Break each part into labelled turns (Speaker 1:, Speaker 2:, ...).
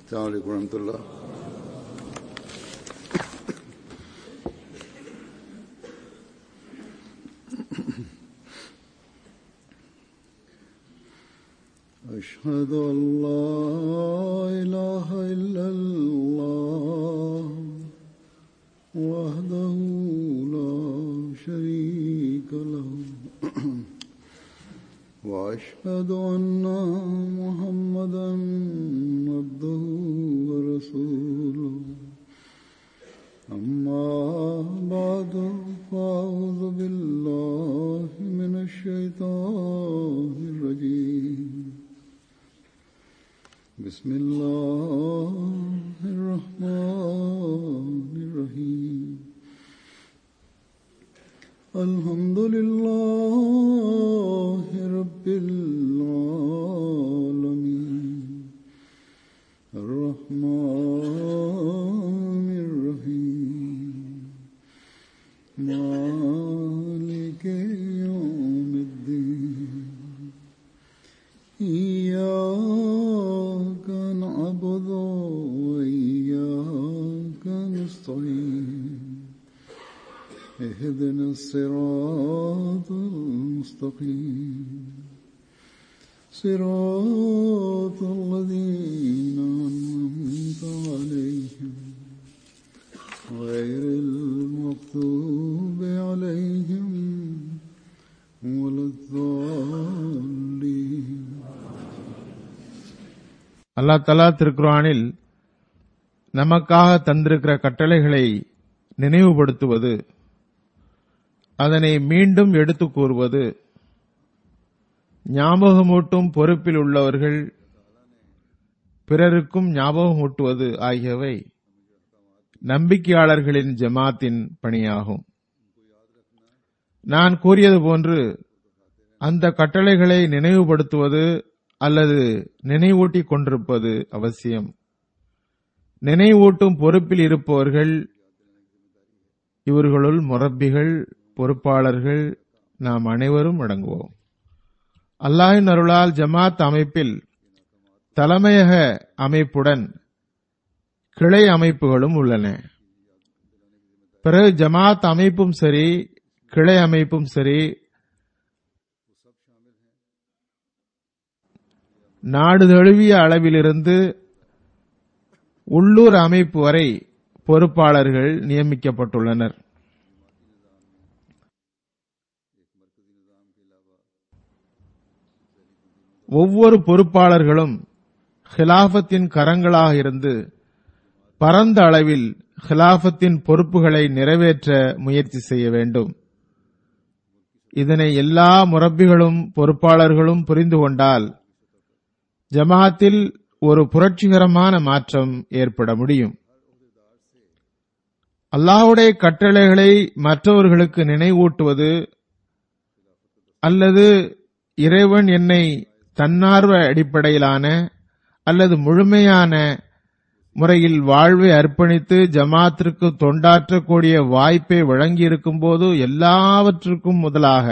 Speaker 1: السلام عليكم ورحمة الله أشهد أن لا إله إلا الله وحده لا شريك له وأشهد أن محمدا عبده ورسوله أما بعد فأعوذ بالله من الشيطان الرجيم بسم الله الرحمن الرحيم الحمد لله رب العالمين الرحمن الرحيم مالك يوم الدين إياك نعبد وإياك نستعين اهدنا الصراط المستقيم صراط الذين أنعمت عليهم غير المغضوب عليهم ولا الضالين
Speaker 2: அல்லா தலா திருக்குரானில் நமக்காக தந்திருக்கிற கட்டளைகளை நினைவுபடுத்துவது அதனை மீண்டும் எடுத்துக் கூறுவது ஞாபகமூட்டும் பொறுப்பில் உள்ளவர்கள் பிறருக்கும் ஞாபகமூட்டுவது ஆகியவை நம்பிக்கையாளர்களின் ஜமாத்தின் பணியாகும் நான் கூறியது போன்று அந்த கட்டளைகளை நினைவுபடுத்துவது அல்லது நினைவூட்டிக் கொண்டிருப்பது அவசியம் நினைவூட்டும் பொறுப்பில் இருப்பவர்கள் இவர்களுள் முரப்பிகள் பொறுப்பாளர்கள் நாம் அனைவரும் அடங்குவோம் அல்லாஹின் அருளால் ஜமாத் அமைப்பில் தலைமையக அமைப்புடன் கிளை அமைப்புகளும் உள்ளன பிறகு ஜமாத் அமைப்பும் சரி கிளை அமைப்பும் சரி நாடு தழுவிய அளவிலிருந்து உள்ளூர் அமைப்பு வரை பொறுப்பாளர்கள் நியமிக்கப்பட்டுள்ளனர் ஒவ்வொரு பொறுப்பாளர்களும் ஹிலாபத்தின் கரங்களாக இருந்து பரந்த அளவில் ஹிலாபத்தின் பொறுப்புகளை நிறைவேற்ற முயற்சி செய்ய வேண்டும் இதனை எல்லா முரப்பிகளும் பொறுப்பாளர்களும் புரிந்து கொண்டால் ஜமாத்தில் ஒரு புரட்சிகரமான மாற்றம் ஏற்பட முடியும் அல்லாஹுடைய கட்டளைகளை மற்றவர்களுக்கு நினைவூட்டுவது அல்லது இறைவன் என்னை தன்னார்வ அடிப்படையிலான அல்லது முழுமையான முறையில் வாழ்வை அர்ப்பணித்து ஜமாத்திற்கு தொண்டாற்றக்கூடிய வாய்ப்பை வழங்கியிருக்கும் போது எல்லாவற்றுக்கும் முதலாக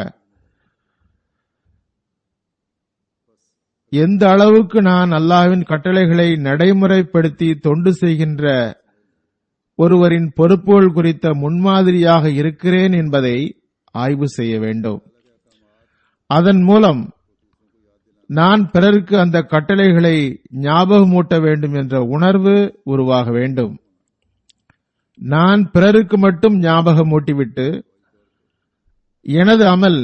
Speaker 2: எந்த அளவுக்கு நான் அல்லாஹ்வின் கட்டளைகளை நடைமுறைப்படுத்தி தொண்டு செய்கின்ற ஒருவரின் பொறுப்புகள் குறித்த முன்மாதிரியாக இருக்கிறேன் என்பதை ஆய்வு செய்ய வேண்டும் அதன் மூலம் நான் பிறருக்கு அந்த கட்டளைகளை ஞாபகமூட்ட வேண்டும் என்ற உணர்வு உருவாக வேண்டும் நான் பிறருக்கு மட்டும் ஞாபகமூட்டிவிட்டு எனது அமல்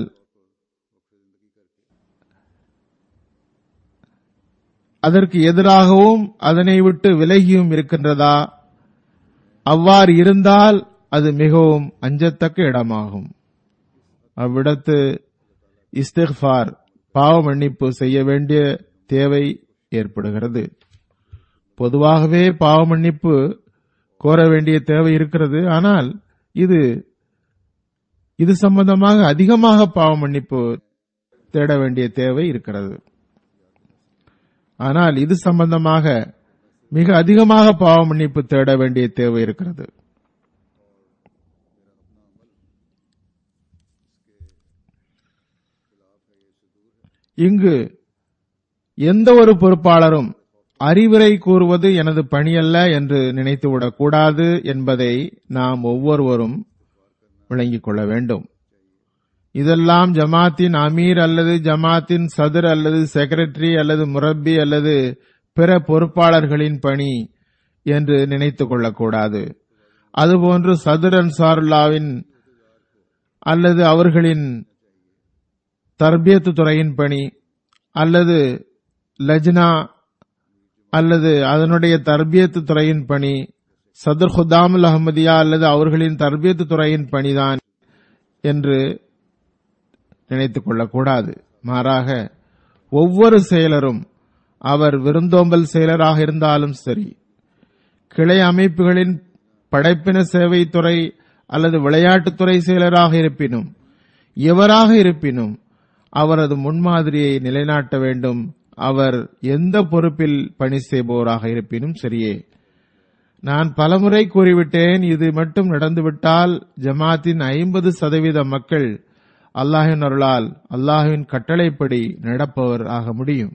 Speaker 2: அதற்கு எதிராகவும் அதனை விட்டு விலகியும் இருக்கின்றதா அவ்வாறு இருந்தால் அது மிகவும் அஞ்சத்தக்க இடமாகும் அவ்விடத்து இஸ்திஃபார் பாவ மன்னிப்பு செய்ய வேண்டிய தேவை ஏற்படுகிறது பொதுவாகவே பாவ மன்னிப்பு கோர வேண்டிய தேவை இருக்கிறது ஆனால் இது இது சம்பந்தமாக அதிகமாக பாவ மன்னிப்பு தேட வேண்டிய தேவை இருக்கிறது ஆனால் இது சம்பந்தமாக மிக அதிகமாக பாவ மன்னிப்பு தேட வேண்டிய தேவை இருக்கிறது இங்கு எந்த ஒரு பொறுப்பாளரும் அறிவுரை கூறுவது எனது பணியல்ல என்று நினைத்துவிடக் கூடாது என்பதை நாம் ஒவ்வொருவரும் விளங்கிக் கொள்ள வேண்டும் இதெல்லாம் ஜமாத்தின் அமீர் அல்லது ஜமாத்தின் சதுர் அல்லது செக்ரட்டரி அல்லது முரப்பி அல்லது பிற பொறுப்பாளர்களின் பணி என்று நினைத்துக் கொள்ளக்கூடாது அதுபோன்று சதுர் அன்சாருல்லாவின் அல்லது அவர்களின் தர்பியத்து துறையின் பணி அல்லது லஜ்னா அல்லது அதனுடைய தர்பியத்து துறையின் பணி சதுர் ஹுதாமுல் அஹமதியா அல்லது அவர்களின் தர்பியத்து துறையின் பணிதான் என்று நினைத்துக் கொள்ளக்கூடாது மாறாக ஒவ்வொரு செயலரும் அவர் விருந்தோம்பல் செயலராக இருந்தாலும் சரி கிளை அமைப்புகளின் படைப்பின சேவை துறை அல்லது விளையாட்டுத்துறை செயலராக இருப்பினும் எவராக இருப்பினும் அவரது முன்மாதிரியை நிலைநாட்ட வேண்டும் அவர் எந்த பொறுப்பில் பணி செய்பவராக இருப்பினும் சரியே நான் பலமுறை கூறிவிட்டேன் இது மட்டும் நடந்துவிட்டால் ஜமாத்தின் ஐம்பது சதவீத மக்கள் அல்லாஹின் அருளால் அல்லாஹுவின் கட்டளைப்படி நடப்பவர் ஆக முடியும்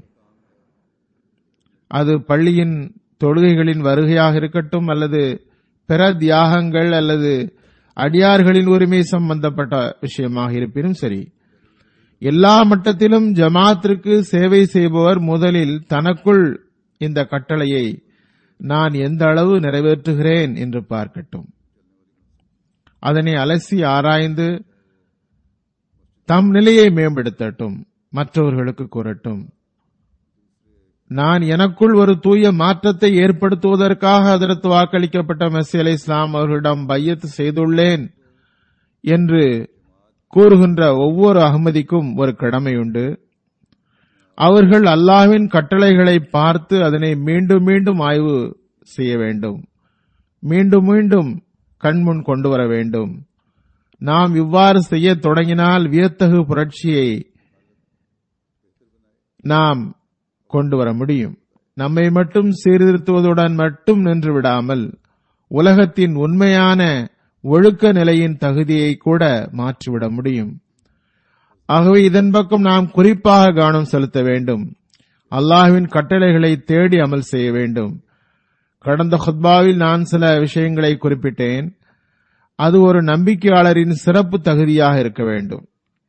Speaker 2: அது பள்ளியின் தொழுகைகளின் வருகையாக இருக்கட்டும் அல்லது பிற தியாகங்கள் அல்லது அடியார்களின் உரிமை சம்பந்தப்பட்ட விஷயமாக இருப்பினும் சரி எல்லா மட்டத்திலும் ஜமாத்திற்கு சேவை செய்பவர் முதலில் தனக்குள் இந்த கட்டளையை நான் எந்த அளவு நிறைவேற்றுகிறேன் என்று பார்க்கட்டும் அதனை அலசி ஆராய்ந்து தம் நிலையை மேம்படுத்தட்டும் மற்றவர்களுக்கு கூறட்டும் நான் எனக்குள் ஒரு தூய மாற்றத்தை ஏற்படுத்துவதற்காக அதற்கு வாக்களிக்கப்பட்ட மெஸ்ஸி அலை இஸ்லாம் அவர்களிடம் பையத்து செய்துள்ளேன் என்று கூறுகின்ற ஒவ்வொரு அகமதிக்கும் ஒரு கடமையுண்டு அவர்கள் அல்லாஹ்வின் கட்டளைகளை பார்த்து அதனை மீண்டும் மீண்டும் ஆய்வு செய்ய வேண்டும் மீண்டும் மீண்டும் கண்முன் கொண்டு வர வேண்டும் நாம் இவ்வாறு செய்ய தொடங்கினால் வியத்தகு புரட்சியை நாம் கொண்டு வர முடியும் நம்மை மட்டும் சீர்திருத்துவதுடன் மட்டும் நின்று விடாமல் உலகத்தின் உண்மையான ஒழுக்க நிலையின் தகுதியை கூட மாற்றிவிட முடியும் ஆகவே இதன் பக்கம் நாம் குறிப்பாக கவனம் செலுத்த வேண்டும் அல்லாஹ்வின் கட்டளைகளை தேடி அமல் செய்ய வேண்டும் கடந்த ஹுத்பாவில் நான் சில விஷயங்களை குறிப்பிட்டேன் அது ஒரு நம்பிக்கையாளரின் சிறப்பு தகுதியாக இருக்க வேண்டும்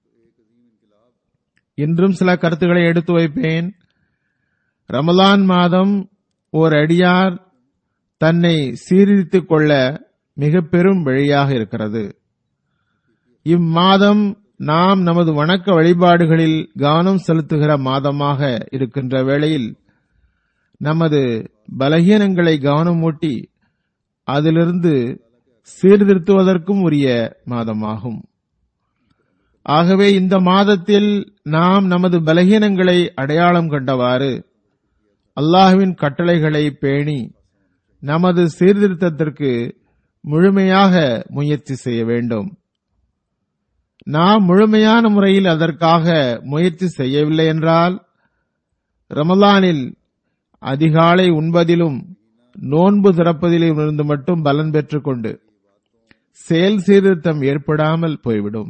Speaker 2: இன்றும் சில கருத்துக்களை எடுத்து வைப்பேன் ரமலான் மாதம் ஓர் அடியார் தன்னை சீர்திருத்திக் கொள்ள மிக பெரும் வழியாக இருக்கிறது இம்மாதம் நாம் நமது வணக்க வழிபாடுகளில் கவனம் செலுத்துகிற மாதமாக இருக்கின்ற வேளையில் நமது பலகீனங்களை கவனமூட்டி அதிலிருந்து சீர்திருத்துவதற்கும் உரிய மாதமாகும் ஆகவே இந்த மாதத்தில் நாம் நமது பலகீனங்களை அடையாளம் கண்டவாறு அல்லாஹுவின் கட்டளைகளை பேணி நமது சீர்திருத்தத்திற்கு முழுமையாக முயற்சி செய்ய வேண்டும் நாம் முழுமையான முறையில் அதற்காக முயற்சி செய்யவில்லை என்றால் ரமலானில் அதிகாலை உண்பதிலும் நோன்பு திறப்பதிலும் இருந்து மட்டும் பலன் பெற்றுக்கொண்டு செயல் சீர்திருத்தம் ஏற்படாமல் போய்விடும்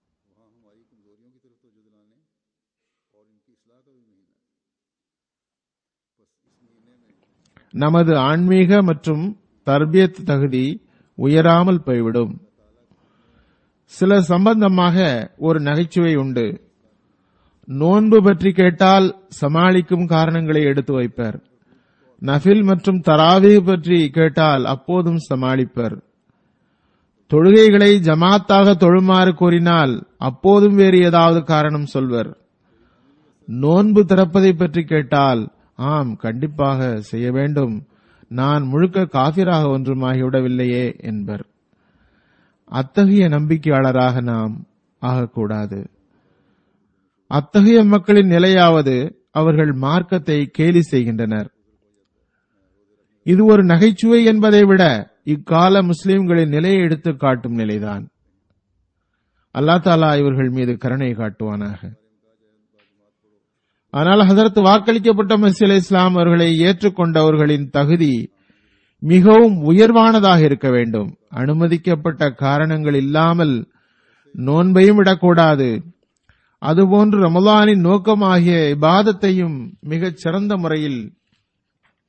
Speaker 2: நமது ஆன்மீக மற்றும் தர்பியத் தகுதி உயராமல் போய்விடும் சில சம்பந்தமாக ஒரு நகைச்சுவை உண்டு நோன்பு பற்றி கேட்டால் சமாளிக்கும் காரணங்களை எடுத்து வைப்பர் நஃபில் மற்றும் தராவி பற்றி கேட்டால் அப்போதும் சமாளிப்பர் தொழுகைகளை ஜமாத்தாக தொழுமாறு கூறினால் அப்போதும் வேறு ஏதாவது காரணம் சொல்வர் நோன்பு திறப்பதை பற்றி கேட்டால் ஆம் கண்டிப்பாக செய்ய வேண்டும் நான் முழுக்க காபிராக ஒன்றுமாகிவிடவில்லையே என்பர் அத்தகைய நம்பிக்கையாளராக நாம் ஆகக்கூடாது அத்தகைய மக்களின் நிலையாவது அவர்கள் மார்க்கத்தை கேலி செய்கின்றனர் இது ஒரு நகைச்சுவை என்பதை விட இக்கால முஸ்லிம்களின் நிலையை எடுத்து காட்டும் நிலைதான் அல்லா தாலா இவர்கள் மீது கருணை காட்டுவானாக ஆனால் ஹதரத் வாக்களிக்கப்பட்ட மசீல் இஸ்லாம் அவர்களை ஏற்றுக்கொண்டவர்களின் தகுதி மிகவும் உயர்வானதாக இருக்க வேண்டும் அனுமதிக்கப்பட்ட காரணங்கள் இல்லாமல் நோன்பையும் விடக்கூடாது அதுபோன்று ரமலானின் நோக்கமாகிய இபாதத்தையும் மிகச் சிறந்த முறையில்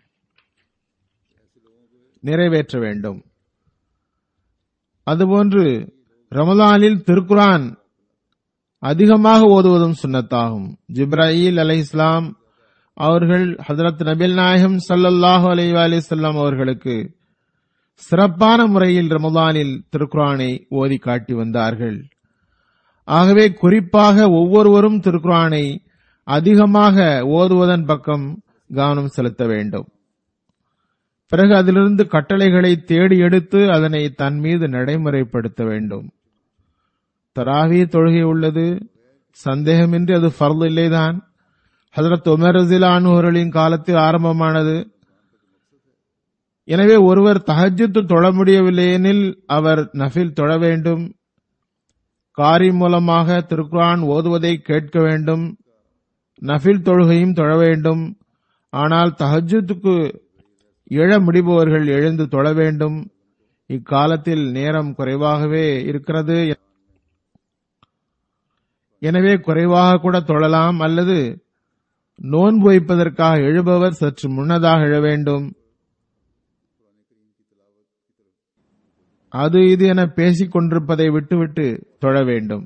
Speaker 2: நிறைவேற்ற வேண்டும் அதுபோன்று ரமலானில் திருக்குரான் அதிகமாக ஓதுவதும் சுன்னத்தாகும் ஜிப்ராயில் அலை இஸ்லாம் அவர்கள் ஹதரத் நபில் நாயகம் சல்லல்லாஹு அலைஹி வஸல்லம் அவர்களுக்கு சிறப்பான முறையில் ரமலானில் திருக்குரானை ஓதி காட்டி வந்தார்கள் ஆகவே குறிப்பாக ஒவ்வொருவரும் திருக்குரானை அதிகமாக ஓதுவதன் பக்கம் கவனம் செலுத்த வேண்டும் பிறகு அதிலிருந்து கட்டளைகளை தேடி எடுத்து அதனை தன் மீது நடைமுறைப்படுத்த வேண்டும் தராவி தொழுகை உள்ளது சந்தேகமின்றி அது ஃபர்து இல்லைதான் ஹசரத் உமர் ரசிலான் அவர்களின் காலத்தில் ஆரம்பமானது எனவே ஒருவர் தஹஜ்ஜுத்து தொழ முடியவில்லை எனில் அவர் நஃபில் தொழ வேண்டும் காரி மூலமாக திருக்குரான் ஓதுவதை கேட்க வேண்டும் நஃபில் தொழுகையும் தொழ வேண்டும் ஆனால் தஹஜ்ஜுத்துக்கு எழ முடிபவர்கள் எழுந்து தொழ வேண்டும் இக்காலத்தில் நேரம் குறைவாகவே இருக்கிறது எனவே குறைவாக கூட தொழலாம் அல்லது நோன்பு வைப்பதற்காக எழுபவர் சற்று முன்னதாக எழ வேண்டும் அது இது என பேசிக் கொண்டிருப்பதை விட்டுவிட்டு தொழ வேண்டும்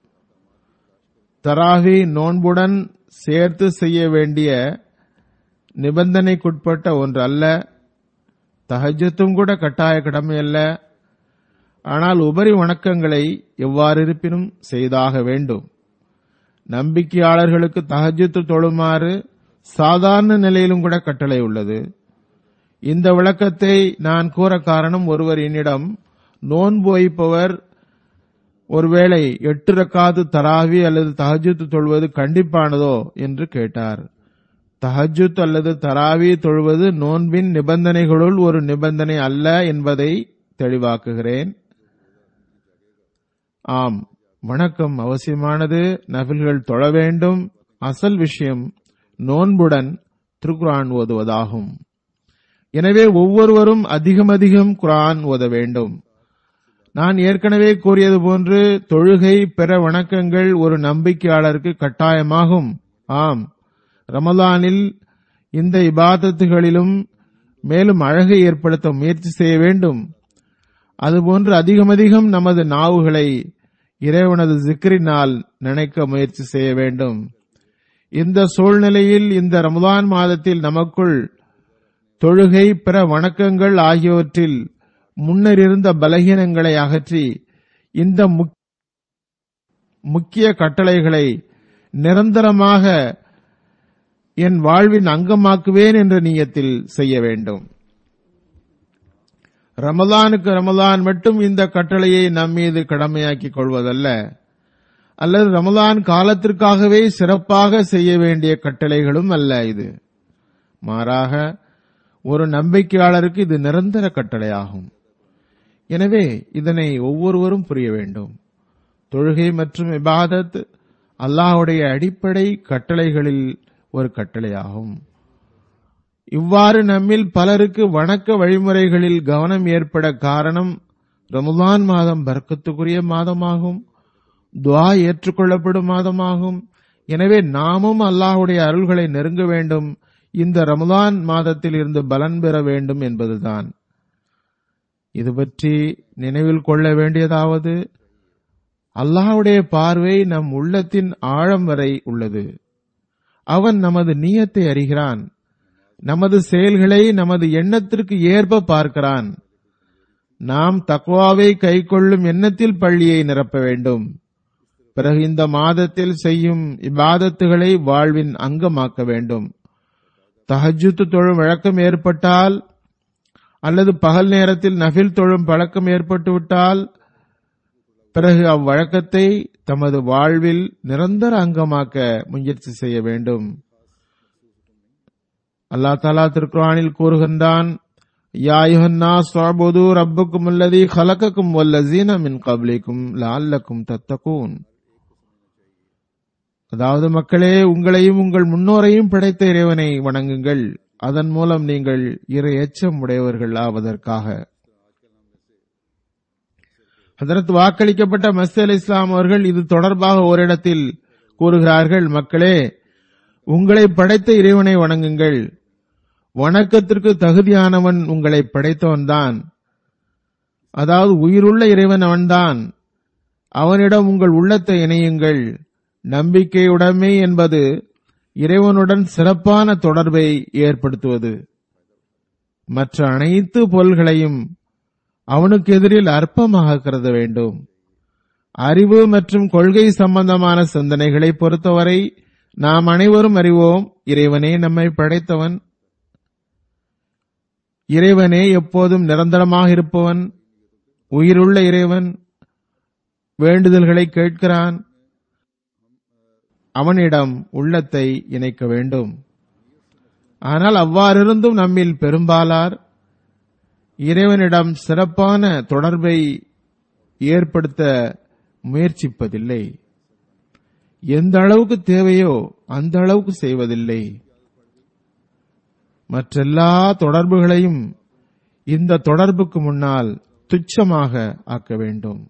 Speaker 2: தராவி நோன்புடன் சேர்த்து செய்ய வேண்டிய நிபந்தனைக்குட்பட்ட ஒன்று அல்ல தஹஜத்தும் கூட கட்டாய கடமை அல்ல ஆனால் உபரி வணக்கங்களை எவ்வாறு இருப்பினும் செய்தாக வேண்டும் நம்பிக்கையாளர்களுக்கு தஹஜத்து தொழுமாறு சாதாரண நிலையிலும் கூட கட்டளை உள்ளது இந்த விளக்கத்தை நான் கூற காரணம் ஒருவர் என்னிடம் நோன்பு வைப்பவர் ஒருவேளை எட்டு ரக்காது தராவி அல்லது தஹஜுத் தொழுவது கண்டிப்பானதோ என்று கேட்டார் தஹஜுத் அல்லது தராவி தொழுவது நோன்பின் நிபந்தனைகளுள் ஒரு நிபந்தனை அல்ல என்பதை தெளிவாக்குகிறேன் ஆம் வணக்கம் அவசியமானது நபில்கள் தொழ வேண்டும் அசல் விஷயம் நோன்புடன் திருக்குரான் ஓதுவதாகும் எனவே ஒவ்வொருவரும் அதிகம் அதிகம் குரான் ஓத வேண்டும் நான் ஏற்கனவே கூறியது போன்று தொழுகை பிற வணக்கங்கள் ஒரு நம்பிக்கையாளருக்கு கட்டாயமாகும் ஆம் ரமலானில் இந்த இபாதத்துகளிலும் மேலும் அழகை ஏற்படுத்த முயற்சி செய்ய வேண்டும் அதுபோன்று அதிகம் அதிகம் நமது நாவுகளை இறைவனது ஜிக்ரினால் நினைக்க முயற்சி செய்ய வேண்டும் இந்த சூழ்நிலையில் இந்த ரமலான் மாதத்தில் நமக்குள் தொழுகை பிற வணக்கங்கள் ஆகியவற்றில் முன்னர் இருந்த பலகீனங்களை அகற்றி இந்த முக்கிய கட்டளைகளை நிரந்தரமாக என் வாழ்வின் அங்கமாக்குவேன் என்ற நீயத்தில் செய்ய வேண்டும் ரமலானுக்கு ரமலான் மட்டும் இந்த கட்டளையை நம் மீது கடமையாக்கிக் கொள்வதல்ல அல்லது ரமலான் காலத்திற்காகவே சிறப்பாக செய்ய வேண்டிய கட்டளைகளும் அல்ல இது மாறாக ஒரு நம்பிக்கையாளருக்கு இது நிரந்தர கட்டளையாகும் எனவே இதனை ஒவ்வொருவரும் புரிய வேண்டும் தொழுகை மற்றும் இபாதத் அல்லாஹுடைய அடிப்படை கட்டளைகளில் ஒரு கட்டளையாகும் இவ்வாறு நம்மில் பலருக்கு வணக்க வழிமுறைகளில் கவனம் ஏற்பட காரணம் ரமலான் மாதம் பர்க்கத்துக்குரிய மாதமாகும் துவா ஏற்றுக்கொள்ளப்படும் மாதமாகும் எனவே நாமும் அல்லாஹுடைய அருள்களை நெருங்க வேண்டும் இந்த ரமலான் மாதத்தில் இருந்து பலன் பெற வேண்டும் என்பதுதான் இது பற்றி நினைவில் கொள்ள வேண்டியதாவது அல்லாஹுடைய பார்வை நம் உள்ளத்தின் ஆழம் வரை உள்ளது அவன் நமது நீயத்தை அறிகிறான் நமது செயல்களை நமது எண்ணத்திற்கு ஏற்ப பார்க்கிறான் நாம் தக்வாவை கைக்கொள்ளும் எண்ணத்தில் பள்ளியை நிரப்ப வேண்டும் பிறகு இந்த மாதத்தில் செய்யும் இபாதத்துகளை வாழ்வின் அங்கமாக்க வேண்டும் தஹஜுத்து தொழும் வழக்கம் ஏற்பட்டால் அல்லது பகல் நேரத்தில் நஃபில் தொழும் பழக்கம் ஏற்பட்டுவிட்டால் பிறகு அவ்வழக்கத்தை தமது வாழ்வில் நிரந்தர அங்கமாக்க முயற்சி செய்ய வேண்டும் அல்லா தாலா திருக்குறானில் கூறுகின்றான் யாயுஹன்னா சாபுது ரப்புக்கும் அல்லதி ஹலக்கக்கும் வல்லசீன மின் கப்லிக்கும் லால்லக்கும் தத்தகூன் அதாவது மக்களே உங்களையும் உங்கள் முன்னோரையும் படைத்த இறைவனை வணங்குங்கள் அதன் மூலம் நீங்கள் இறை எச்சம் உடையவர்கள் ஆவதற்காக அதற்கு வாக்களிக்கப்பட்ட மஸ்தி அலி இஸ்லாம் அவர்கள் இது தொடர்பாக ஓரிடத்தில் கூறுகிறார்கள் மக்களே உங்களை படைத்த இறைவனை வணங்குங்கள் வணக்கத்திற்கு தகுதியானவன் உங்களை படைத்தவன்தான் அதாவது உயிருள்ள இறைவன் அவன்தான் அவனிடம் உங்கள் உள்ளத்தை இணையுங்கள் நம்பிக்கையுடைமை என்பது இறைவனுடன் சிறப்பான தொடர்பை ஏற்படுத்துவது மற்ற அனைத்து பொருள்களையும் அவனுக்கு எதிரில் அற்பமாக கருத வேண்டும் அறிவு மற்றும் கொள்கை சம்பந்தமான சிந்தனைகளை பொறுத்தவரை நாம் அனைவரும் அறிவோம் இறைவனே நம்மை படைத்தவன் இறைவனே எப்போதும் நிரந்தரமாக இருப்பவன் உயிருள்ள இறைவன் வேண்டுதல்களை கேட்கிறான் அவனிடம் உள்ளத்தை இணைக்க வேண்டும் ஆனால் அவ்வாறிருந்தும் நம்மில் பெரும்பாலார் இறைவனிடம் சிறப்பான தொடர்பை ஏற்படுத்த முயற்சிப்பதில்லை எந்த அளவுக்கு தேவையோ அந்த அளவுக்கு செய்வதில்லை மற்றெல்லா தொடர்புகளையும் இந்த தொடர்புக்கு முன்னால் துச்சமாக ஆக்க வேண்டும்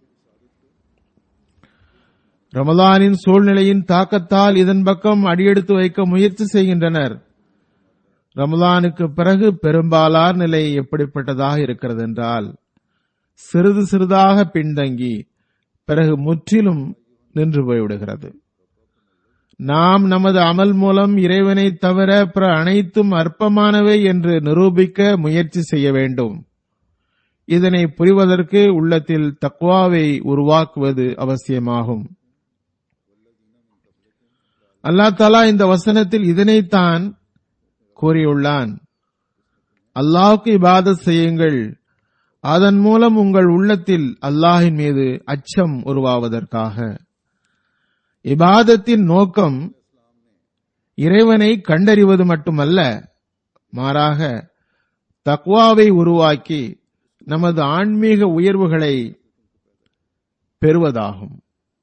Speaker 2: ரமலானின் சூழ்நிலையின் தாக்கத்தால் இதன் பக்கம் அடியெடுத்து வைக்க முயற்சி செய்கின்றனர் ரமலானுக்கு பிறகு பெரும்பாலார் நிலை எப்படிப்பட்டதாக இருக்கிறது என்றால் சிறிது சிறிதாக பின்தங்கி பிறகு முற்றிலும் நின்று போய்விடுகிறது நாம் நமது அமல் மூலம் இறைவனை தவிர பிற அனைத்தும் அற்பமானவை என்று நிரூபிக்க முயற்சி செய்ய வேண்டும் இதனை புரிவதற்கு உள்ளத்தில் தக்வாவை உருவாக்குவது அவசியமாகும் அல்லா தாலா இந்த வசனத்தில் இதனைத்தான் கூறியுள்ளான் அல்லாஹுக்கு இபாதத் செய்யுங்கள் அதன் மூலம் உங்கள் உள்ளத்தில் அல்லாஹின் மீது அச்சம் உருவாவதற்காக இபாதத்தின் நோக்கம் இறைவனை கண்டறிவது மட்டுமல்ல மாறாக தக்வாவை உருவாக்கி நமது ஆன்மீக உயர்வுகளை பெறுவதாகும்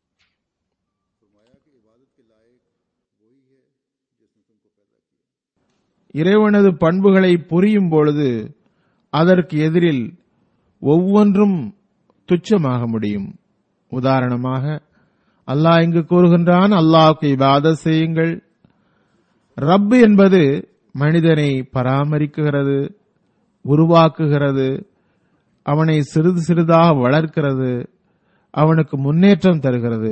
Speaker 2: இறைவனது பண்புகளை புரியும் பொழுது அதற்கு எதிரில் ஒவ்வொன்றும் துச்சமாக முடியும் உதாரணமாக அல்லாஹ் இங்கு கூறுகின்றான் அல்லாஹுக்கு இபாத செய்யுங்கள் ரப் என்பது மனிதனை பராமரிக்குகிறது உருவாக்குகிறது அவனை சிறிது சிறிதாக வளர்க்கிறது அவனுக்கு முன்னேற்றம் தருகிறது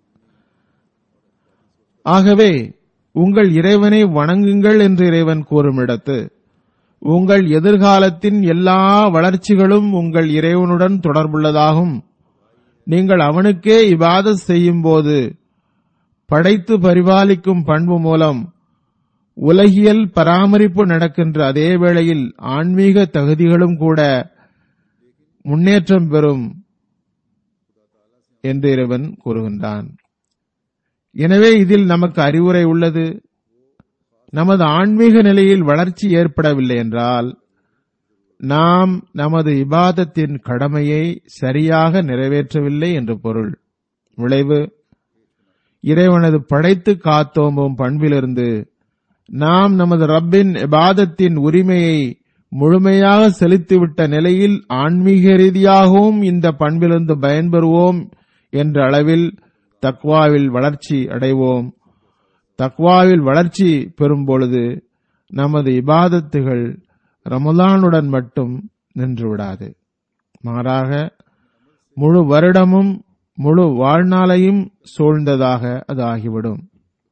Speaker 2: ஆகவே உங்கள் இறைவனை வணங்குங்கள் என்று இறைவன் கூறும் இடத்து உங்கள் எதிர்காலத்தின் எல்லா வளர்ச்சிகளும் உங்கள் இறைவனுடன் தொடர்புள்ளதாகும் நீங்கள் அவனுக்கே இவாத செய்யும் போது படைத்து பரிபாலிக்கும் பண்பு மூலம் உலகியல் பராமரிப்பு நடக்கின்ற அதே வேளையில் ஆன்மீக தகுதிகளும் கூட முன்னேற்றம் பெறும் என்று இறைவன் கூறுகின்றான் எனவே இதில் நமக்கு அறிவுரை உள்ளது நமது ஆன்மீக நிலையில் வளர்ச்சி ஏற்படவில்லை என்றால் நாம் நமது இபாதத்தின் கடமையை சரியாக நிறைவேற்றவில்லை என்று பொருள் விளைவு இறைவனது படைத்து காத்தோம்பும் பண்பிலிருந்து நாம் நமது ரப்பின் இபாதத்தின் உரிமையை முழுமையாக செலுத்திவிட்ட நிலையில் ஆன்மீக ரீதியாகவும் இந்த பண்பிலிருந்து பயன்பெறுவோம் என்ற அளவில் தக்வாவில் வளர்ச்சி அடைவோம் தக்வாவில் வளர்ச்சி பெறும் பொழுது நமது இபாதத்துகள் ரமலானுடன் மட்டும் நின்றுவிடாது மாறாக முழு வருடமும் முழு வாழ்நாளையும் சூழ்ந்ததாக அது ஆகிவிடும்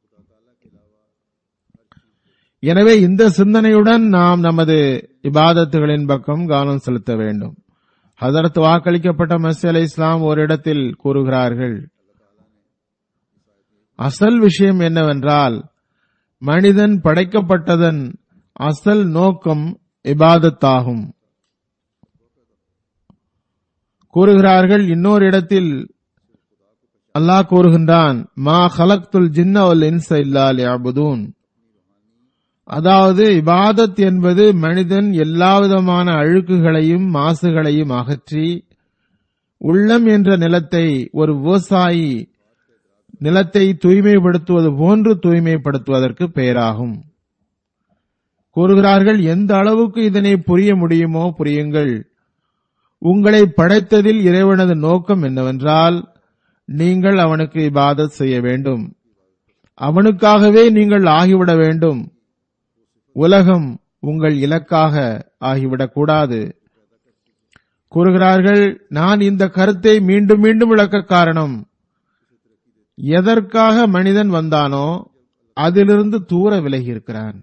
Speaker 2: எனவே இந்த சிந்தனையுடன் நாம் நமது இபாதத்துகளின் பக்கம் கவனம் செலுத்த வேண்டும் ஹதரத் வாக்களிக்கப்பட்ட மசி அலை இஸ்லாம் ஓரிடத்தில் கூறுகிறார்கள் அசல் விஷயம் என்னவென்றால் மனிதன் படைக்கப்பட்டதன் அசல் நோக்கம் இபாதத்தாகும் கூறுகிறார்கள் இன்னொரு இடத்தில் அல்லாஹ் கூறுகின்றான் மா ஹலக்துல் ஜின்ன வல் இன்ச இல்லா லியஅபுதூன் அதாவது இபாதத் என்பது மனிதன் எல்லாவிதமான அழுக்குகளையும் மாசுகளையும் அகற்றி உள்ளம் என்ற நிலத்தை ஒரு விவசாயி நிலத்தை தூய்மைப்படுத்துவது போன்று தூய்மைப்படுத்துவதற்கு பெயராகும் கூறுகிறார்கள் எந்த அளவுக்கு இதனை புரிய முடியுமோ புரியுங்கள் உங்களை படைத்ததில் இறைவனது நோக்கம் என்னவென்றால் நீங்கள் அவனுக்கு இபாதத் செய்ய வேண்டும் அவனுக்காகவே நீங்கள் ஆகிவிட வேண்டும் உலகம் உங்கள் இலக்காக ஆகிவிடக் கூடாது கூறுகிறார்கள் நான் இந்த கருத்தை மீண்டும் மீண்டும் விளக்க காரணம் எதற்காக மனிதன் வந்தானோ அதிலிருந்து தூர விலகி இருக்கிறான்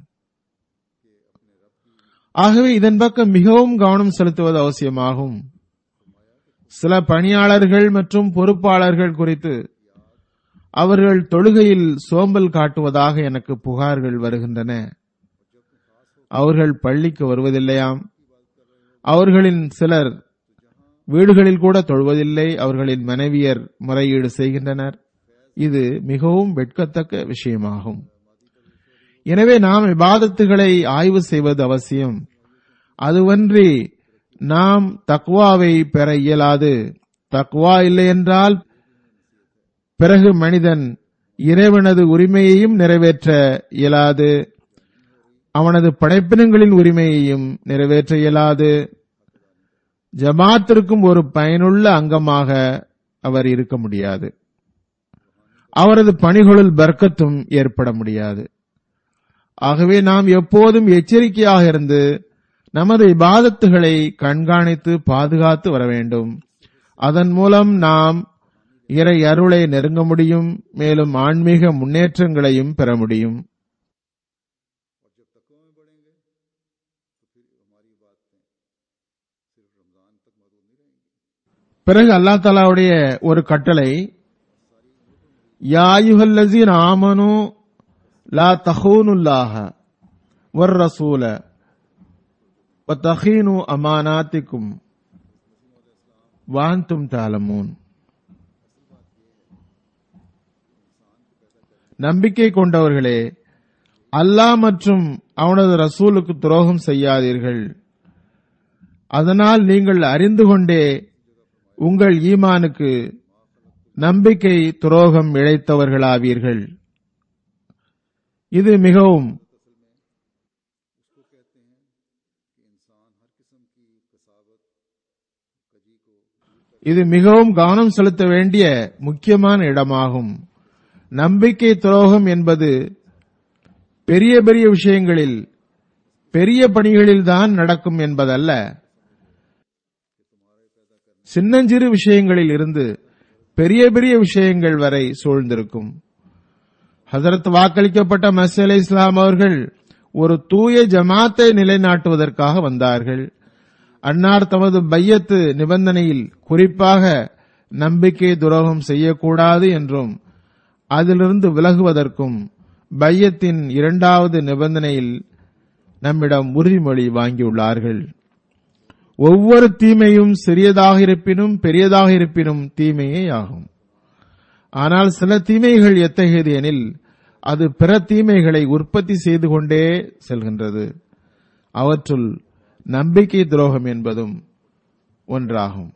Speaker 2: ஆகவே இதன் பக்கம் மிகவும் கவனம் செலுத்துவது அவசியமாகும் சில பணியாளர்கள் மற்றும் பொறுப்பாளர்கள் குறித்து அவர்கள் தொழுகையில் சோம்பல் காட்டுவதாக எனக்கு புகார்கள் வருகின்றன அவர்கள் பள்ளிக்கு வருவதில்லையாம் அவர்களின் சிலர் வீடுகளில் கூட தொழுவதில்லை அவர்களின் மனைவியர் முறையீடு செய்கின்றனர் இது மிகவும் வெட்கத்தக்க விஷயமாகும் எனவே நாம் இபாதத்துகளை ஆய்வு செய்வது அவசியம் அதுவன்றி நாம் தக்வாவை பெற இயலாது தக்வா இல்லை என்றால் பிறகு மனிதன் இறைவனது உரிமையையும் நிறைவேற்ற இயலாது அவனது படைப்பினங்களின் உரிமையையும் நிறைவேற்ற இயலாது ஜமாத்திற்கும் ஒரு பயனுள்ள அங்கமாக அவர் இருக்க முடியாது அவரது பணிகளுள் பர்க்கத்தும் ஏற்பட முடியாது ஆகவே நாம் எப்போதும் எச்சரிக்கையாக இருந்து நமது இபாதத்துகளை கண்காணித்து பாதுகாத்து வர வேண்டும் அதன் மூலம் நாம் இறை அருளை நெருங்க முடியும் மேலும் ஆன்மீக முன்னேற்றங்களையும் பெற முடியும் பிறகு அல்லா தாலாவுடைய ஒரு கட்டளை யாயுகல்லசீன் ஆமனு லா தஹூனுல்லாஹ வர் ரசூல வத்தஹீனு அமானாத்திக்கும் வாந்தும் தாலமூன் நம்பிக்கை கொண்டவர்களே அல்லாஹ் மற்றும் அவனது ரசூலுக்கு துரோகம் செய்யாதீர்கள் அதனால் நீங்கள் அறிந்து கொண்டே உங்கள் ஈமானுக்கு நம்பிக்கை துரோகம் இழைத்தவர்களாவீர்கள் இது மிகவும் இது மிகவும் கவனம் செலுத்த வேண்டிய முக்கியமான இடமாகும் நம்பிக்கை துரோகம் என்பது பெரிய பெரிய விஷயங்களில் பெரிய பணிகளில் தான் நடக்கும் என்பதல்ல சின்னஞ்சிறு விஷயங்களில் இருந்து பெரிய பெரிய விஷயங்கள் வரை சூழ்ந்திருக்கும் ஹசரத் வாக்களிக்கப்பட்ட மசி அலி இஸ்லாம் அவர்கள் ஒரு தூய ஜமாத்தை நிலைநாட்டுவதற்காக வந்தார்கள் அன்னார் தமது பையத்து நிபந்தனையில் குறிப்பாக நம்பிக்கை துரோகம் செய்யக்கூடாது என்றும் அதிலிருந்து விலகுவதற்கும் பையத்தின் இரண்டாவது நிபந்தனையில் நம்மிடம் உறுதிமொழி வாங்கியுள்ளார்கள் ஒவ்வொரு தீமையும் சிறியதாக இருப்பினும் பெரியதாக இருப்பினும் தீமையே ஆகும் ஆனால் சில தீமைகள் எத்தகையது எனில் அது பிற தீமைகளை உற்பத்தி செய்து கொண்டே செல்கின்றது அவற்றுள் நம்பிக்கை துரோகம் என்பதும் ஒன்றாகும்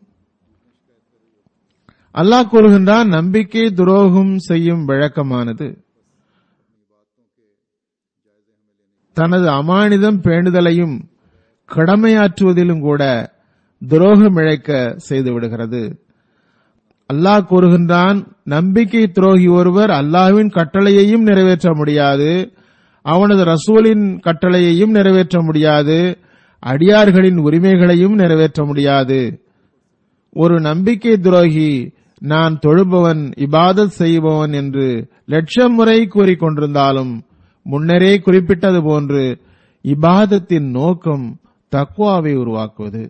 Speaker 2: அல்லாஹ் கூறுகின்றான் நம்பிக்கை துரோகம் செய்யும் வழக்கமானது தனது அமானிதம் பேணுதலையும் கடமையாற்றுவதிலும் கூட துரோகம் இழைக்க செய்து விடுகிறது அல்லாஹ் கூறுகின்றான் நம்பிக்கை துரோகி ஒருவர் அல்லாஹ்வின் கட்டளையையும் நிறைவேற்ற முடியாது அவனது ரசூலின் கட்டளையையும் நிறைவேற்ற முடியாது அடியார்களின் உரிமைகளையும் நிறைவேற்ற முடியாது ஒரு நம்பிக்கை துரோகி நான் தொழுபவன் இபாதத் செய்பவன் என்று லட்சம் முறை கூறிக்கொண்டிருந்தாலும் முன்னரே குறிப்பிட்டது போன்று இபாதத்தின் நோக்கம் தக்வாவை உருவாக்குவது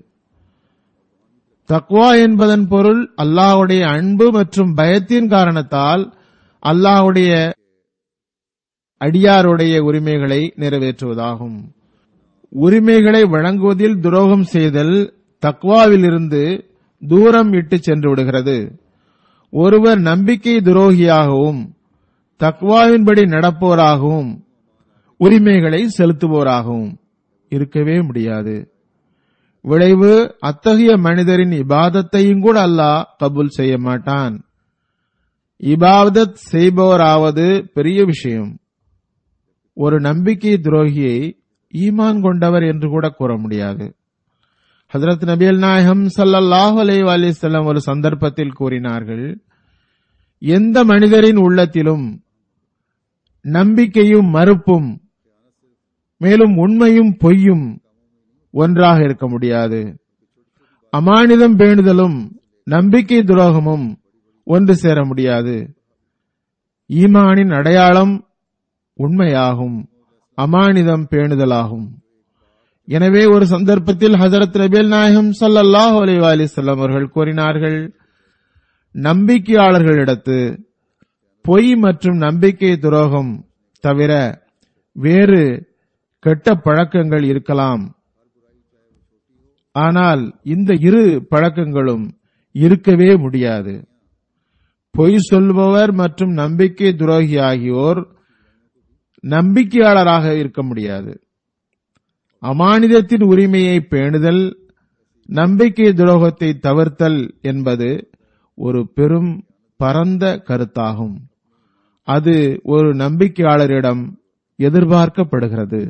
Speaker 2: தக்வா என்பதன் பொருள் அல்லாஹ்வுடைய அன்பு மற்றும் பயத்தின் காரணத்தால் அல்லாஹ்வுடைய அடியாருடைய உரிமைகளை நிறைவேற்றுவதாகும் உரிமைகளை வழங்குவதில் துரோகம் செய்தல் தக்வாவிலிருந்து தூரம் இட்டு சென்று விடுகிறது ஒருவர் நம்பிக்கை துரோகியாகவும் தக்வாவின்படி நடப்போராகவும் உரிமைகளை செலுத்துவோராகவும் இருக்கவே முடியாது விளைவு அத்தகைய மனிதரின் இபாதத்தையும் கூட அல்லாஹ் கபூல் செய்ய மாட்டான் இபாதத் செய்பவராவது பெரிய விஷயம் ஒரு நம்பிக்கை துரோகியை ஈமான் கொண்டவர் என்று கூட கூற முடியாது ஹசரத் நபியல் நாயகம் சல்லல்லாஹு அலைஹி வஸல்லம் ஒரு சந்தர்ப்பத்தில் கூறினார்கள் எந்த மனிதரின் உள்ளத்திலும் நம்பிக்கையும் மறுப்பும் மேலும் உண்மையும் பொய்யும் ஒன்றாக இருக்க முடியாது அமானிதம் பேணுதலும் நம்பிக்கை துரோகமும் ஒன்று சேர முடியாது ஈமானின் அடையாளம் உண்மையாகும் அமானிதம் பேணுதலாகும் எனவே ஒரு சந்தர்ப்பத்தில் ஹசரத் நபேல் நாயகம் ஸல்லல்லாஹு அலைஹி வஸல்லம் அவர்கள் கூறினார்கள் நம்பிக்கையாளர்களிடத்து பொய் மற்றும் நம்பிக்கை துரோகம் தவிர வேறு கெட்ட பழக்கங்கள் இருக்கலாம் ஆனால் இந்த இரு பழக்கங்களும் இருக்கவே முடியாது பொய் சொல்பவர் மற்றும் நம்பிக்கை துரோகி ஆகியோர் நம்பிக்கையாளராக இருக்க முடியாது அமானிதத்தின் உரிமையை பேணுதல் நம்பிக்கை துரோகத்தை தவிர்த்தல் என்பது ஒரு பெரும் பரந்த கருத்தாகும் அது ஒரு நம்பிக்கையாளரிடம் எதிர்பார்க்கப்படுகிறது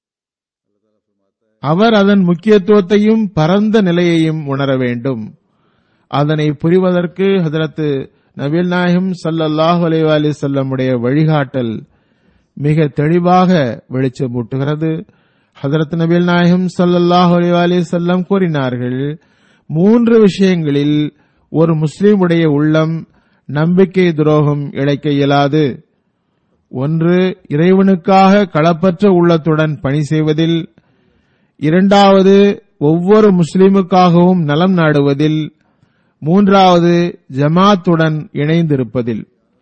Speaker 2: அவர் அதன் முக்கியத்துவத்தையும் பரந்த நிலையையும் உணர வேண்டும் அதனை புரிவதற்கு ஹதரத்து நபீல் நாயகம் சல்லல்லாஹு அலைஹி வஸல்லமுடைய வழிகாட்டல் மிக தெளிவாக வெளிச்சமூட்டுகிறது ஹதரத் நபீல் நாயகம் சல்லல்லாஹு அலைஹி வஸல்லம் கூறினார்கள் மூன்று விஷயங்களில் ஒரு முஸ்லிமுடைய உள்ளம் நம்பிக்கை துரோகம் இழைக்க இயலாது ஒன்று இறைவனுக்காக களப்பற்ற உள்ளத்துடன் பணி செய்வதில் இரண்டாவது ஒவ்வொரு முஸ்லிமுக்காகவும் நலம் நாடுவதில் மூன்றாவது ஜமாத்துடன் இணைந்திருப்பதில்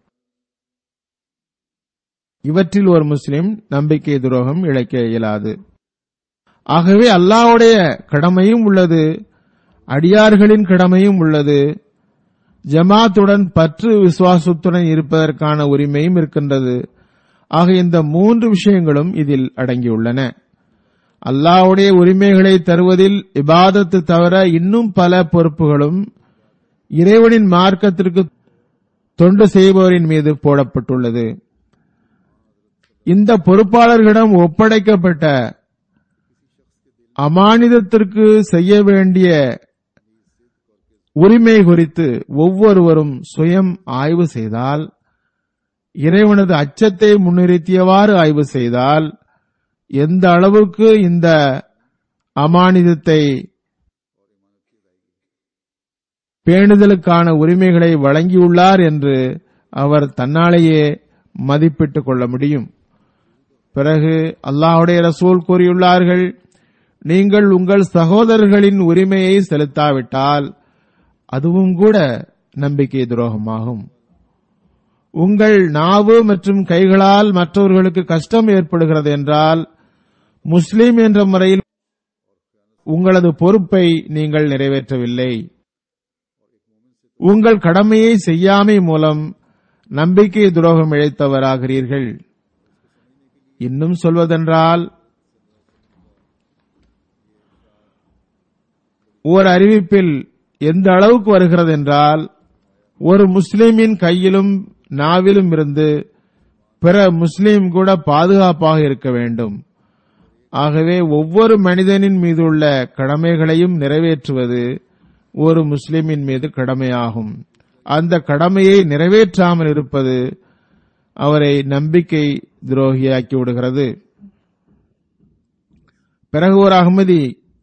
Speaker 2: இவற்றில் ஒரு முஸ்லிம் நம்பிக்கை துரோகம் இழைக்க இயலாது ஆகவே அல்லாஹ்வுடைய கடமையும் உள்ளது அடியார்களின் கடமையும் உள்ளது ஜமாத்துடன் பற்று விசுவாசத்துடன் இருப்பதற்கான உரிமையும் இருக்கின்றது ஆக இந்த மூன்று விஷயங்களும் இதில் அடங்கியுள்ளன அல்லாஹ்வுடைய உரிமைகளை தருவதில் இபாதத்து தவிர இன்னும் பல பொறுப்புகளும் இறைவனின் மார்க்கத்திற்கு தொண்டு செய்பவரின் மீது போடப்பட்டுள்ளது இந்த பொறுப்பாளர்களிடம் ஒப்படைக்கப்பட்ட அமானிதத்திற்கு செய்ய வேண்டிய உரிமை குறித்து ஒவ்வொருவரும் சுயம் ஆய்வு செய்தால் இறைவனது அச்சத்தை முன்னிறுத்தியவாறு ஆய்வு செய்தால் எந்த அளவுக்கு இந்த அமானிதத்தை பேணுதலுக்கான உரிமைகளை வழங்கியுள்ளார் என்று அவர் தன்னாலேயே மதிப்பிட்டுக் கொள்ள முடியும் பிறகு அல்லாஹுடைய ரசூல் கூறியுள்ளார்கள் நீங்கள் உங்கள் சகோதரர்களின் உரிமையை செலுத்தாவிட்டால் அதுவும் கூட நம்பிக்கை துரோகமாகும் உங்கள் நாவு மற்றும் கைகளால் மற்றவர்களுக்கு கஷ்டம் ஏற்படுகிறது என்றால் முஸ்லிம் என்ற முறையில் உங்களது பொறுப்பை நீங்கள் நிறைவேற்றவில்லை உங்கள் கடமையை செய்யாமை மூலம் நம்பிக்கை துரோகம் இழைத்தவராகிறீர்கள் இன்னும் சொல்வதென்றால் ஓர் அறிவிப்பில் எந்த அளவுக்கு வருகிறது என்றால் ஒரு முஸ்லிமின் கையிலும் நாவிலும் இருந்து பிற முஸ்லிம் கூட பாதுகாப்பாக இருக்க வேண்டும் ஆகவே ஒவ்வொரு மனிதனின் மீது உள்ள கடமைகளையும் நிறைவேற்றுவது ஒரு முஸ்லிமின் மீது கடமையாகும் அந்த கடமையை நிறைவேற்றாமல் இருப்பது அவரை நம்பிக்கை துரோகியாக்கி விடுகிறது பிறகு ஒரு அகமதி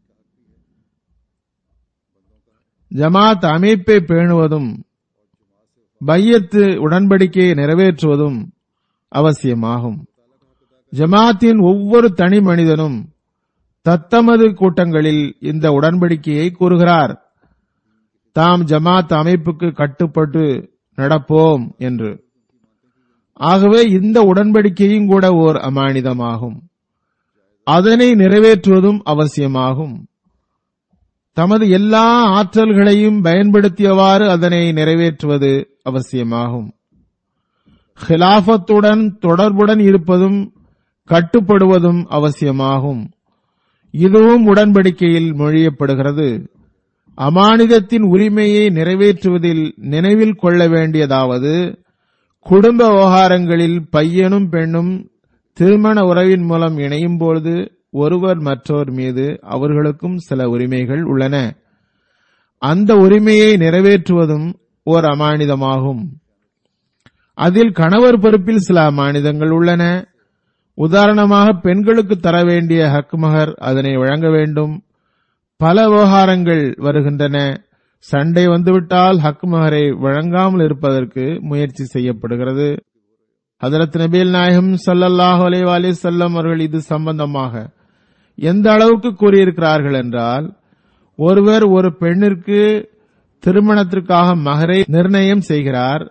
Speaker 2: ஜமாத் அமைப்பை பேணுவதும் பையத்து உடன்படிக்கையை நிறைவேற்றுவதும் அவசியமாகும் ஜமாத்தின் ஒவ்வொரு தனி மனிதனும் தத்தமது கூட்டங்களில் இந்த உடன்படிக்கையை கூறுகிறார் தாம் ஜமாத் அமைப்புக்கு கட்டுப்பட்டு நடப்போம் என்று ஆகவே இந்த உடன்படிக்கையும் கூட ஓர் அமானிதமாகும் அதனை நிறைவேற்றுவதும் அவசியமாகும் தமது எல்லா ஆற்றல்களையும் பயன்படுத்தியவாறு அதனை நிறைவேற்றுவது அவசியமாகும் ஹிலாபத்துடன் தொடர்புடன் இருப்பதும் கட்டுப்படுவதும் அவசியமாகும் இதுவும் உடன்படிக்கையில் மொழியப்படுகிறது அமானிதத்தின் உரிமையை நிறைவேற்றுவதில் நினைவில் கொள்ள வேண்டியதாவது குடும்ப விவகாரங்களில் பையனும் பெண்ணும் திருமண உறவின் மூலம் இணையும் பொழுது ஒருவர் மற்றவர் மீது அவர்களுக்கும் சில உரிமைகள் உள்ளன அந்த உரிமையை நிறைவேற்றுவதும் ஓர் அமானிதமாகும் அதில் கணவர் பொறுப்பில் சில அமானிதங்கள் உள்ளன உதாரணமாக பெண்களுக்கு தர வேண்டிய ஹக்மகர் அதனை வழங்க வேண்டும் பல விவகாரங்கள் வருகின்றன சண்டை வந்துவிட்டால் ஹக்மகரை வழங்காமல் இருப்பதற்கு முயற்சி செய்யப்படுகிறது ஹதரத் நபீல் நாயகம் ஸல்லல்லாஹு அலைஹி வஸல்லம் அவர்கள் இது சம்பந்தமாக எந்த அளவுக்கு கூறியிருக்கிறார்கள் என்றால் ஒருவர் ஒரு பெண்ணிற்கு திருமணத்திற்காக மகரை நிர்ணயம் செய்கிறார்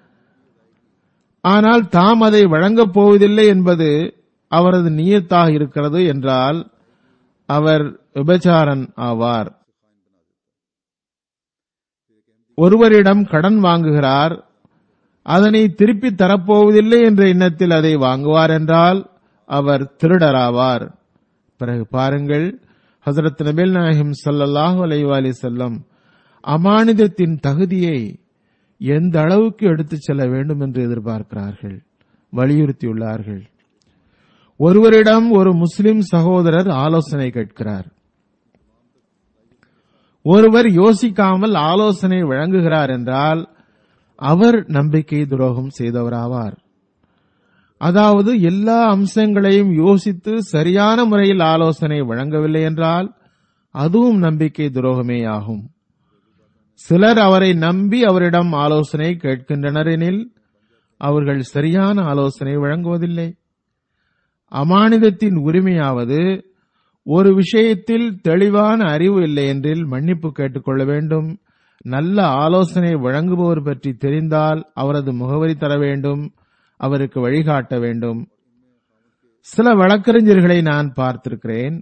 Speaker 2: ஆனால் தாம் அதை வழங்கப் போவதில்லை என்பது அவரது நியத்தாக இருக்கிறது என்றால் அவர் விபச்சாரன் ஆவார் ஒருவரிடம் கடன் வாங்குகிறார் அதனை திருப்பி தரப்போவதில்லை என்ற எண்ணத்தில் அதை வாங்குவார் என்றால் அவர் திருடராவார் பிறகு பாருங்கள் ஹசரத் நபில் நாயகம் ஸல்லல்லாஹு அலைஹி வஸல்லம் அமானிதத்தின் தகுதியை எந்த அளவுக்கு எடுத்துச் செல்ல வேண்டும் என்று எதிர்பார்க்கிறார்கள் வலியுறுத்தியுள்ளார்கள் ஒருவரிடம் ஒரு முஸ்லிம் சகோதரர் ஆலோசனை கேட்கிறார் ஒருவர் யோசிக்காமல் ஆலோசனை வழங்குகிறார் என்றால் அவர் நம்பிக்கை துரோகம் செய்தவராவார் அதாவது எல்லா அம்சங்களையும் யோசித்து சரியான முறையில் ஆலோசனை வழங்கவில்லை என்றால் அதுவும் நம்பிக்கை துரோகமே ஆகும் சிலர் அவரை நம்பி அவரிடம் ஆலோசனை கேட்கின்றனர் எனில் அவர்கள் சரியான ஆலோசனை வழங்குவதில்லை அமானிதத்தின் உரிமையாவது ஒரு விஷயத்தில் தெளிவான அறிவு இல்லை என்றில் மன்னிப்பு கேட்டுக்கொள்ள வேண்டும் நல்ல ஆலோசனை வழங்குபவர் பற்றி தெரிந்தால் அவரது முகவரி தர வேண்டும் அவருக்கு வழிகாட்ட வேண்டும் சில வழக்கறிஞர்களை நான் பார்த்திருக்கிறேன்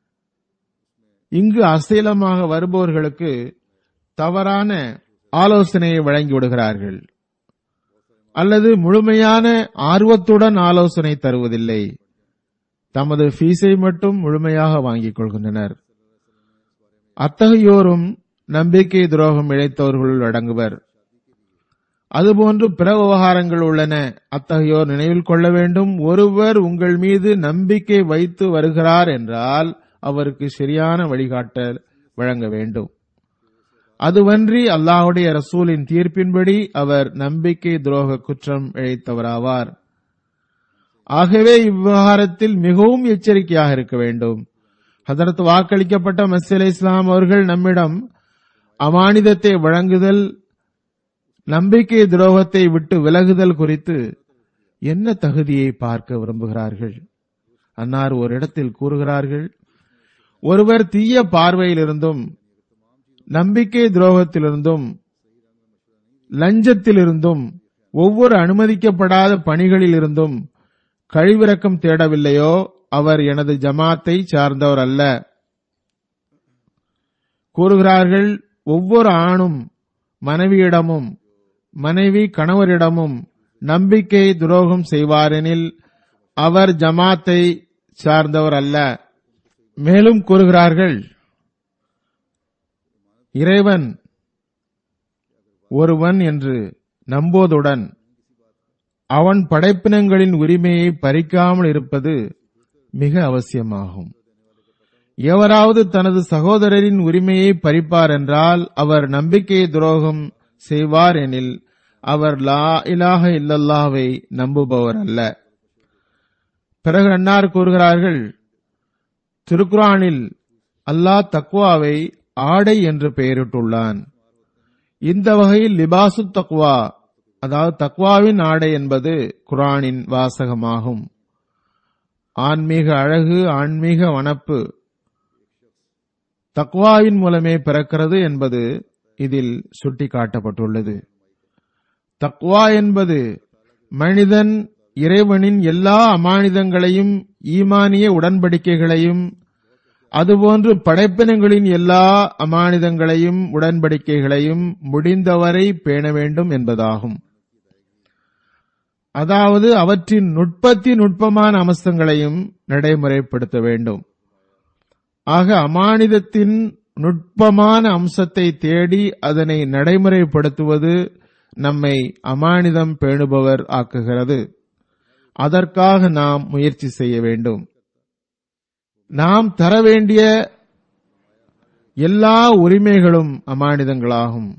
Speaker 2: இங்கு அசீலமாக வருபவர்களுக்கு தவறான ஆலோசனையை வழங்கி விடுகிறார்கள் அல்லது முழுமையான ஆர்வத்துடன் ஆலோசனை தருவதில்லை தமது ஃபீஸை மட்டும் முழுமையாக வாங்கிக் கொள்கின்றனர் அத்தகையோரும் நம்பிக்கை துரோகம் இழைத்தவர்களுள் அடங்குவர் அதுபோன்று பிற விவகாரங்கள் உள்ளன அத்தகையோர் நினைவில் கொள்ள வேண்டும் ஒருவர் உங்கள் மீது நம்பிக்கை வைத்து வருகிறார் என்றால் அவருக்கு சரியான வழிகாட்டல் வழங்க வேண்டும் அதுவன்றி அல்லாஹுடைய ரசூலின் தீர்ப்பின்படி அவர் நம்பிக்கை துரோக குற்றம் இழைத்தவராவார் ஆகவே இவ்விவகாரத்தில் மிகவும் எச்சரிக்கையாக இருக்க வேண்டும் ஹதரத் வாக்களிக்கப்பட்ட மசீல் இஸ்லாம் அவர்கள் நம்மிடம் அமானிதத்தை வழங்குதல் நம்பிக்கை துரோகத்தை விட்டு விலகுதல் குறித்து என்ன தகுதியை பார்க்க விரும்புகிறார்கள் அன்னார் ஒரு இடத்தில் கூறுகிறார்கள் ஒருவர் தீய பார்வையிலிருந்தும் நம்பிக்கை துரோகத்திலிருந்தும் லஞ்சத்திலிருந்தும் ஒவ்வொரு அனுமதிக்கப்படாத பணிகளிலிருந்தும் கழிவிறக்கம் தேடவில்லையோ அவர் எனது ஜமாத்தை சார்ந்தவர் அல்ல கூறுகிறார்கள் ஒவ்வொரு ஆணும் மனைவியிடமும் மனைவி கணவரிடமும் நம்பிக்கை துரோகம் செய்வாரெனில் அவர் ஜமாத்தை சார்ந்தவர் அல்ல மேலும் கூறுகிறார்கள் இறைவன் ஒருவன் என்று நம்போதுடன் அவன் படைப்பினங்களின் உரிமையை பறிக்காமல் இருப்பது மிக அவசியமாகும் எவராவது தனது சகோதரரின் உரிமையை பறிப்பார் என்றால் அவர் நம்பிக்கை துரோகம் செய்வார் எனில் அவர் லா இலாஹ இல்லல்லாவை நம்புபவர் அல்ல பிறகு அன்னார் கூறுகிறார்கள் திருக்குரானில் அல்லாஹ் தக்வாவை ஆடை என்று பெயரிட்டுள்ளான் இந்த வகையில் லிபாசு தக்வா அதாவது தக்வாவின் ஆடை என்பது குரானின் வாசகமாகும் ஆன்மீக அழகு ஆன்மீக வனப்பு தக்வாவின் மூலமே பிறக்கிறது என்பது இதில் சுட்டிக்காட்டப்பட்டுள்ளது தக்வா என்பது மனிதன் இறைவனின் எல்லா அமானிதங்களையும் ஈமானிய உடன்படிக்கைகளையும் அதுபோன்று படைப்பினங்களின் எல்லா அமானிதங்களையும் உடன்படிக்கைகளையும் முடிந்தவரை பேண வேண்டும் என்பதாகும் அதாவது அவற்றின் நுட்பத்தி நுட்பமான அம்சங்களையும் நடைமுறைப்படுத்த வேண்டும் ஆக அமானிதத்தின் நுட்பமான அம்சத்தை தேடி அதனை நடைமுறைப்படுத்துவது நம்மை அமானிதம் பேணுபவர் ஆக்குகிறது அதற்காக நாம் முயற்சி செய்ய வேண்டும் நாம் தர வேண்டிய எல்லா உரிமைகளும் அமானிதங்களாகும்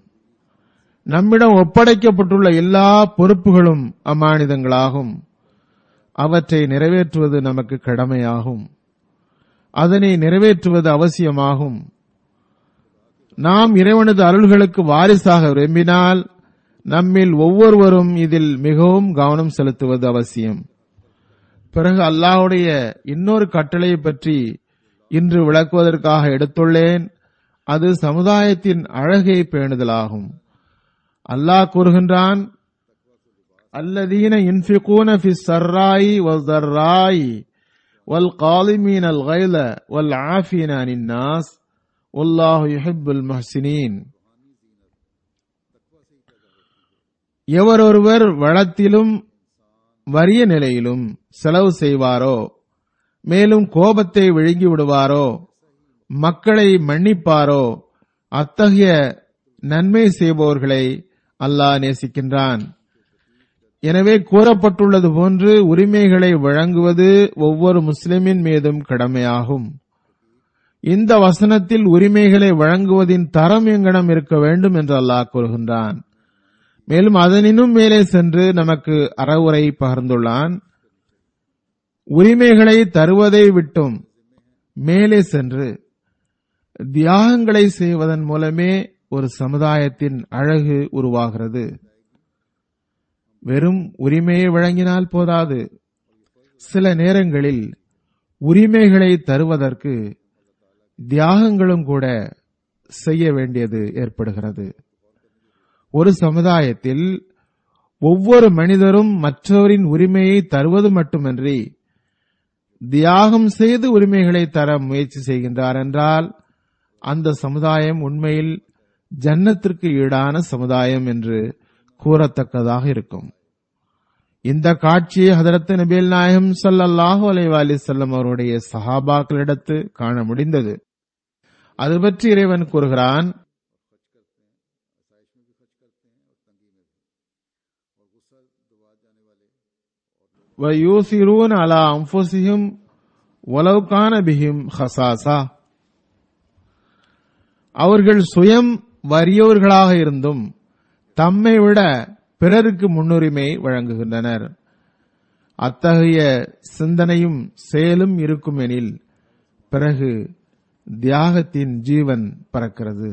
Speaker 2: நம்மிடம் ஒப்படைக்கப்பட்டுள்ள எல்லா பொறுப்புகளும் அமானிதங்களாகும் அவற்றை நிறைவேற்றுவது நமக்கு கடமையாகும் அதனை நிறைவேற்றுவது அவசியமாகும் நாம் இறைவனது அருள்களுக்கு வாரிசாக விரும்பினால் நம்மில் ஒவ்வொருவரும் இதில் மிகவும் கவனம் செலுத்துவது அவசியம் பிறகு அல்லாஹ்வுடைய இன்னொரு கட்டளை பற்றி இன்று விளக்குவதற்காக எடுத்துள்ளேன் அது சமுதாயத்தின் அழகை பேணுதலாகும் அல்லாஹ் கூறுகின்றான் அல்லதீன இன்ஃபிகூன ஃபி சர்ராயி வல் والقالمين الغيظ والعافين عن الناس والله يحب المحسنين எவரொருவர் வளத்திலும் வறிய நிலையிலும் செலவு செய்வாரோ மேலும் கோபத்தை விழுங்கி விடுவாரோ மக்களை மன்னிப்பாரோ அத்தகைய நன்மை செய்பவர்களை அல்லாஹ் நேசிக்கின்றான் எனவே கூறப்பட்டுள்ளது போன்று உரிமைகளை வழங்குவது ஒவ்வொரு முஸ்லிமின் மீதும் கடமையாகும் இந்த வசனத்தில் உரிமைகளை வழங்குவதின் தரம் எங்கனம் இருக்க வேண்டும் என்று அல்லாஹ் கூறுகின்றான் மேலும் அதனினும் மேலே சென்று நமக்கு அறவுரை பகிர்ந்துள்ளான் உரிமைகளை தருவதை விட்டும் மேலே சென்று தியாகங்களை செய்வதன் மூலமே ஒரு சமுதாயத்தின் அழகு உருவாகிறது வெறும் உரிமையை வழங்கினால் போதாது சில நேரங்களில் உரிமைகளை தருவதற்கு தியாகங்களும் கூட செய்ய வேண்டியது ஏற்படுகிறது ஒரு சமுதாயத்தில் ஒவ்வொரு மனிதரும் மற்றவரின் உரிமையை தருவது மட்டுமன்றி தியாகம் செய்து உரிமைகளை தர முயற்சி செய்கின்றார் என்றால் அந்த சமுதாயம் உண்மையில் ஜன்னத்திற்கு ஈடான சமுதாயம் என்று கூறத்தக்கதாக இருக்கும் இந்த காட்சியை ஹதரத் நபில் நாயகம் ஸல்லல்லாஹு அலைஹி வஸல்லம் அவருடைய சஹாபாக்களிடத்து காண முடிந்தது அது பற்றி இறைவன் கூறுகிறான் وَيُؤْثِرُونَ عَلَى أَنفُسِهِمْ وَلَوْ كَانَ بِهِمْ خَصَاصَةٌ அவர்கள் சுயம் வறியவர்களாக இருந்தும் தம்மை விட பிறருக்கு முன்னுரிமை வழங்குகின்றனர் அத்தகைய சிந்தனையும் செயலும் இருக்குமெனில் பிறகு தியாகத்தின் ஜீவன் பறக்கிறது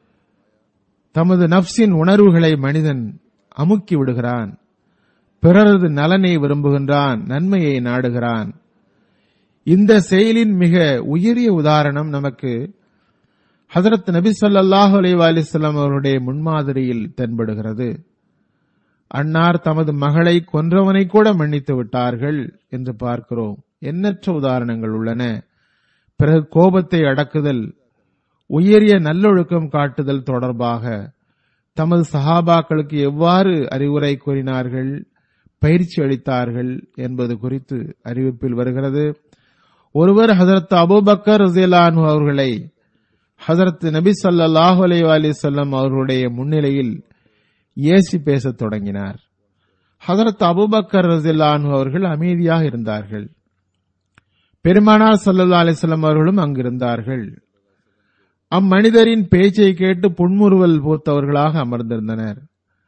Speaker 2: தமது நப்சின் உணர்வுகளை மனிதன் அமுக்கி விடுகிறான் பிறரது நலனை விரும்புகின்றான் நன்மையை நாடுகிறான் இந்த செயலின் மிக உயரிய உதாரணம் நமக்கு ஹதரத் நபி ஸல்லல்லாஹு அலைஹி வஸல்லம் அவருடைய முன்மாதிரியில் தென்படுகிறது அன்னார் தமது மகளை கொன்றவனை கூட மன்னித்து விட்டார்கள் என்று பார்க்கிறோம் எண்ணற்ற உதாரணங்கள் உள்ளன பிறகு கோபத்தை அடக்குதல் உயரிய நல்லொழுக்கம் காட்டுதல் தொடர்பாக தமது சஹாபாக்களுக்கு எவ்வாறு அறிவுரை கூறினார்கள் பயிற்சி அளித்தார்கள் என்பது குறித்து அறிவிப்பில் வருகிறது ஒருவர் ஹசரத் அபூபக்கர் ரசியலானு அவர்களை ஹசரத் நபி ஸல்லல்லாஹு அலைஹி வஸல்லம் அவர்களுடைய முன்னிலையில் ஏசி பேசத் தொடங்கினார் ஹசரத் அபூபக்கர் ரசியலானு அவர்கள் அமைதியாக இருந்தார்கள் பெருமானார் ஸல்லல்லாஹு அலைஹி வஸல்லம் அவர்களும் அங்கிருந்தார்கள் அம்மனிதரின் பேச்சை கேட்டு புன்முறுவல் பூத்தவர்களாக அமர்ந்திருந்தனர்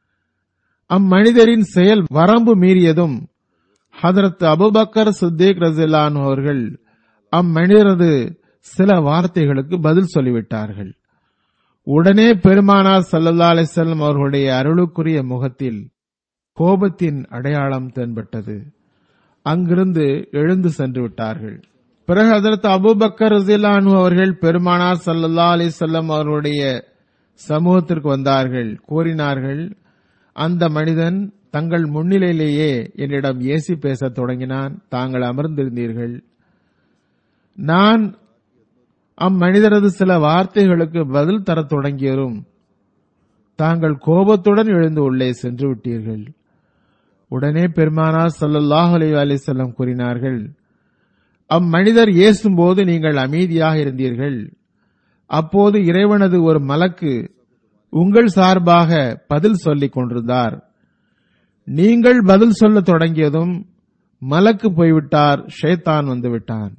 Speaker 2: அம்மனிதரின் செயல் வரம்பு மீறியதும் ஹதரத் அபுபக்கர் சித்திக் ரசிலான் அவர்கள் அம்மனிதரது சில வார்த்தைகளுக்கு பதில் சொல்லிவிட்டார்கள் உடனே பெருமானார் சல்லல்லா அலிசல்லம் அவர்களுடைய அருளுக்குரிய முகத்தில் கோபத்தின் அடையாளம் தென்பட்டது அங்கிருந்து எழுந்து சென்று விட்டார்கள் பிறகு அதற்கு அபுபக்கர் ரசிலானு அவர்கள் பெருமானார் சல்லல்லா அலிசல்லம் அவர்களுடைய சமூகத்திற்கு வந்தார்கள் கூறினார்கள் அந்த மனிதன் தங்கள் முன்னிலையிலேயே என்னிடம் ஏசி பேசத் தொடங்கினான் தாங்கள் அமர்ந்திருந்தீர்கள் நான் அம்மனிதரது சில வார்த்தைகளுக்கு பதில் தரத் தொடங்கியதும் தாங்கள் கோபத்துடன் எழுந்து உள்ளே சென்று விட்டீர்கள் உடனே பெருமானார் ஸல்லல்லாஹு அலைஹி வஸல்லம் கூறினார்கள் அம்மனிதர் ஏசும்போது நீங்கள் அமைதியாக இருந்தீர்கள் அப்போது இறைவனது ஒரு மலக்கு உங்கள் சார்பாக பதில் சொல்லிக் கொண்டிருந்தார் நீங்கள் பதில் சொல்ல தொடங்கியதும் மலக்கு போய்விட்டார் ஷேத்தான் வந்து விட்டான்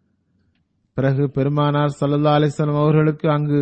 Speaker 2: பிறகு பெருமானார் சல்லல்லா அலிஸ்லாம் அவர்களுக்கு அங்கு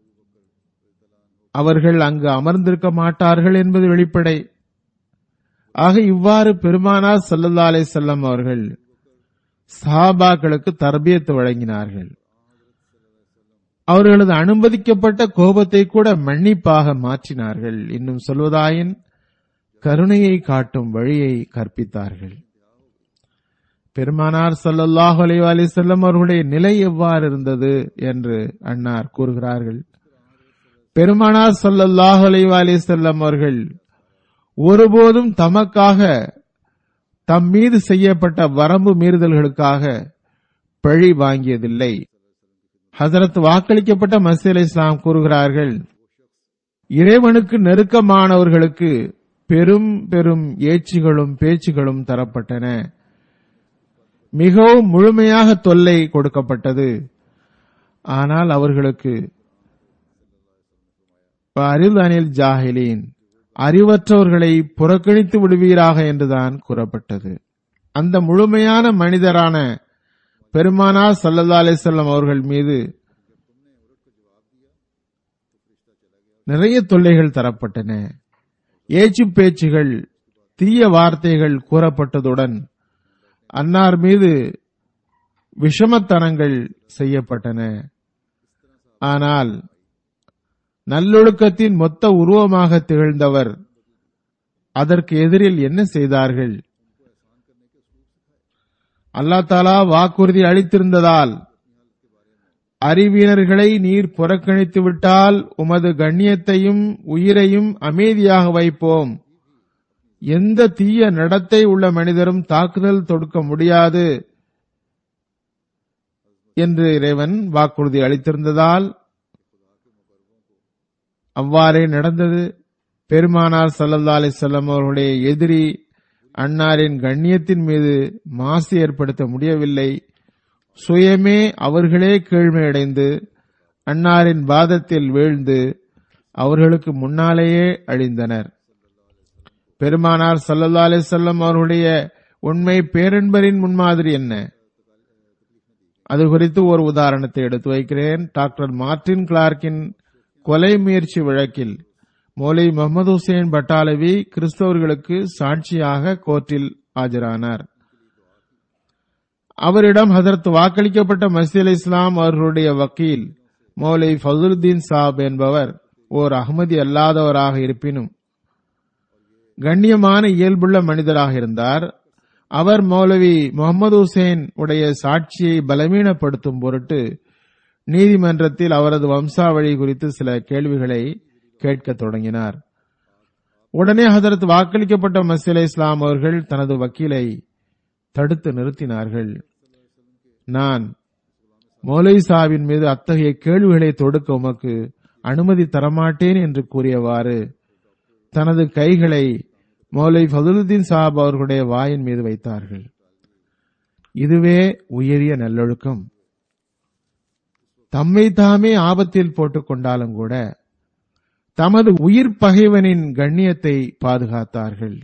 Speaker 2: அவர்கள் அங்கு அமர்ந்திருக்க மாட்டார்கள் என்பது வெளிப்படை ஆக இவ்வாறு பெருமானார் சல்லல்லா அலைஹிஸ்ஸலாம் அவர்கள் சஹாபாக்களுக்கு தர்பியத்து வழங்கினார்கள் அவர்களது அனுமதிக்கப்பட்ட கோபத்தை கூட மன்னிப்பாக மாற்றினார்கள் இன்னும் சொல்வதாயின் கருணையை காட்டும் வழியை கற்பித்தார்கள் பெருமானார் ஸல்லல்லாஹு அலைஹி வஸல்லம் அவர்களுடைய நிலை எவ்வாறு இருந்தது என்று அன்னார் கூறுகிறார்கள் பெருமானார் ஸல்லல்லாஹு அலைஹி வஸல்லம் அவர்கள் ஒருபோதும் தமக்காக தம் மீது செய்யப்பட்ட வரம்பு மீறுதல்களுக்காக பழி வாங்கியதில்லை ஹசரத் வாக்களிக்கப்பட்ட மசீல் இஸ்லாம் கூறுகிறார்கள் இறைவனுக்கு நெருக்கமானவர்களுக்கு பெரும் பெரும் ஏச்சுகளும் பேச்சுகளும் தரப்பட்டன மிகவும் முழுமையாக தொல்லை கொடுக்கப்பட்டது ஆனால் அவர்களுக்கு அரிதானில் ஜாஹிலீன் அறிவற்றவர்களை புறக்கணித்து விடுவீராக என்றுதான் கூறப்பட்டது அந்த முழுமையான மனிதரான பெருமானார் சல்லல்லா அலிசல்லம் அவர்கள் மீது நிறைய தொல்லைகள் தரப்பட்டன ஏச்சு பேச்சுகள் தீய வார்த்தைகள் கூறப்பட்டதுடன் அன்னார் மீது விஷமத்தனங்கள் செய்யப்பட்டன ஆனால் நல்லொழுக்கத்தின் மொத்த உருவமாக திகழ்ந்தவர் அதற்கு எதிரில் என்ன செய்தார்கள் அல்லா தாலா வாக்குறுதி அளித்திருந்ததால் அறிவியனர்களை நீர் புறக்கணித்து விட்டால் உமது கண்ணியத்தையும் உயிரையும் அமைதியாக வைப்போம் எந்த தீய நடத்தை உள்ள மனிதரும் தாக்குதல் தொடுக்க முடியாது என்று இறைவன் வாக்குறுதி அளித்திருந்ததால் அவ்வாறே நடந்தது பெருமானார் சல்லல்லா அலிசல்லம் அவர்களுடைய எதிரி அன்னாரின் கண்ணியத்தின் மீது மாசு ஏற்படுத்த முடியவில்லை சுயமே அவர்களே கேழ்மையடைந்து அன்னாரின் பாதத்தில் வீழ்ந்து அவர்களுக்கு முன்னாலேயே அழிந்தனர் பெருமானார் சல்லல்லா அலிசல்லம் அவர்களுடைய உண்மை பேரன்பரின் முன்மாதிரி என்ன அது குறித்து ஒரு உதாரணத்தை எடுத்து வைக்கிறேன் டாக்டர் மார்டின் கிளார்க்கின் கொலை முயற்சி வழக்கில் மௌலை முகமது ஹுசேன் பட்டாலவி கிறிஸ்தவர்களுக்கு சாட்சியாக கோர்ட்டில் ஆஜரானார் அவரிடம் ஹதரத் வாக்களிக்கப்பட்ட மசீல் இஸ்லாம் அவர்களுடைய வக்கீல் மௌலை ஃபதுலுddin சாப் என்பவர் ஓர் அகமதி அல்லாதவராக இருப்பினும் கண்ணியமான இயல்புள்ள மனிதராக இருந்தார் அவர் மௌலவி முகமது ஹுசேன் உடைய சாட்சியை பலவீனப்படுத்தும் பொருட்டு நீதிமன்றத்தில் அவரது வம்சாவழி குறித்து சில கேள்விகளை கேட்க தொடங்கினார் உடனே ஹதரத் வாக்களிக்கப்பட்ட மசீல் இஸ்லாம் அவர்கள் தனது வக்கீலை தடுத்து நிறுத்தினார்கள் நான் மௌலை சாவின் மீது அத்தகைய கேள்விகளை தொடுக்க உமக்கு அனுமதி தரமாட்டேன் என்று கூறியவாறு தனது கைகளை மௌலை ஃபதுலுddin சாப் அவர்களுடைய வாயின் மீது வைத்தார்கள் இதுவே உயரிய நல்லொழுக்கம் தம்மை தாமே ஆபத்தில் போட்டுக் கொண்டாலும் கூட தமது உயிர் பகைவனின் கண்ணியத்தை பாதுகாத்தார்கள்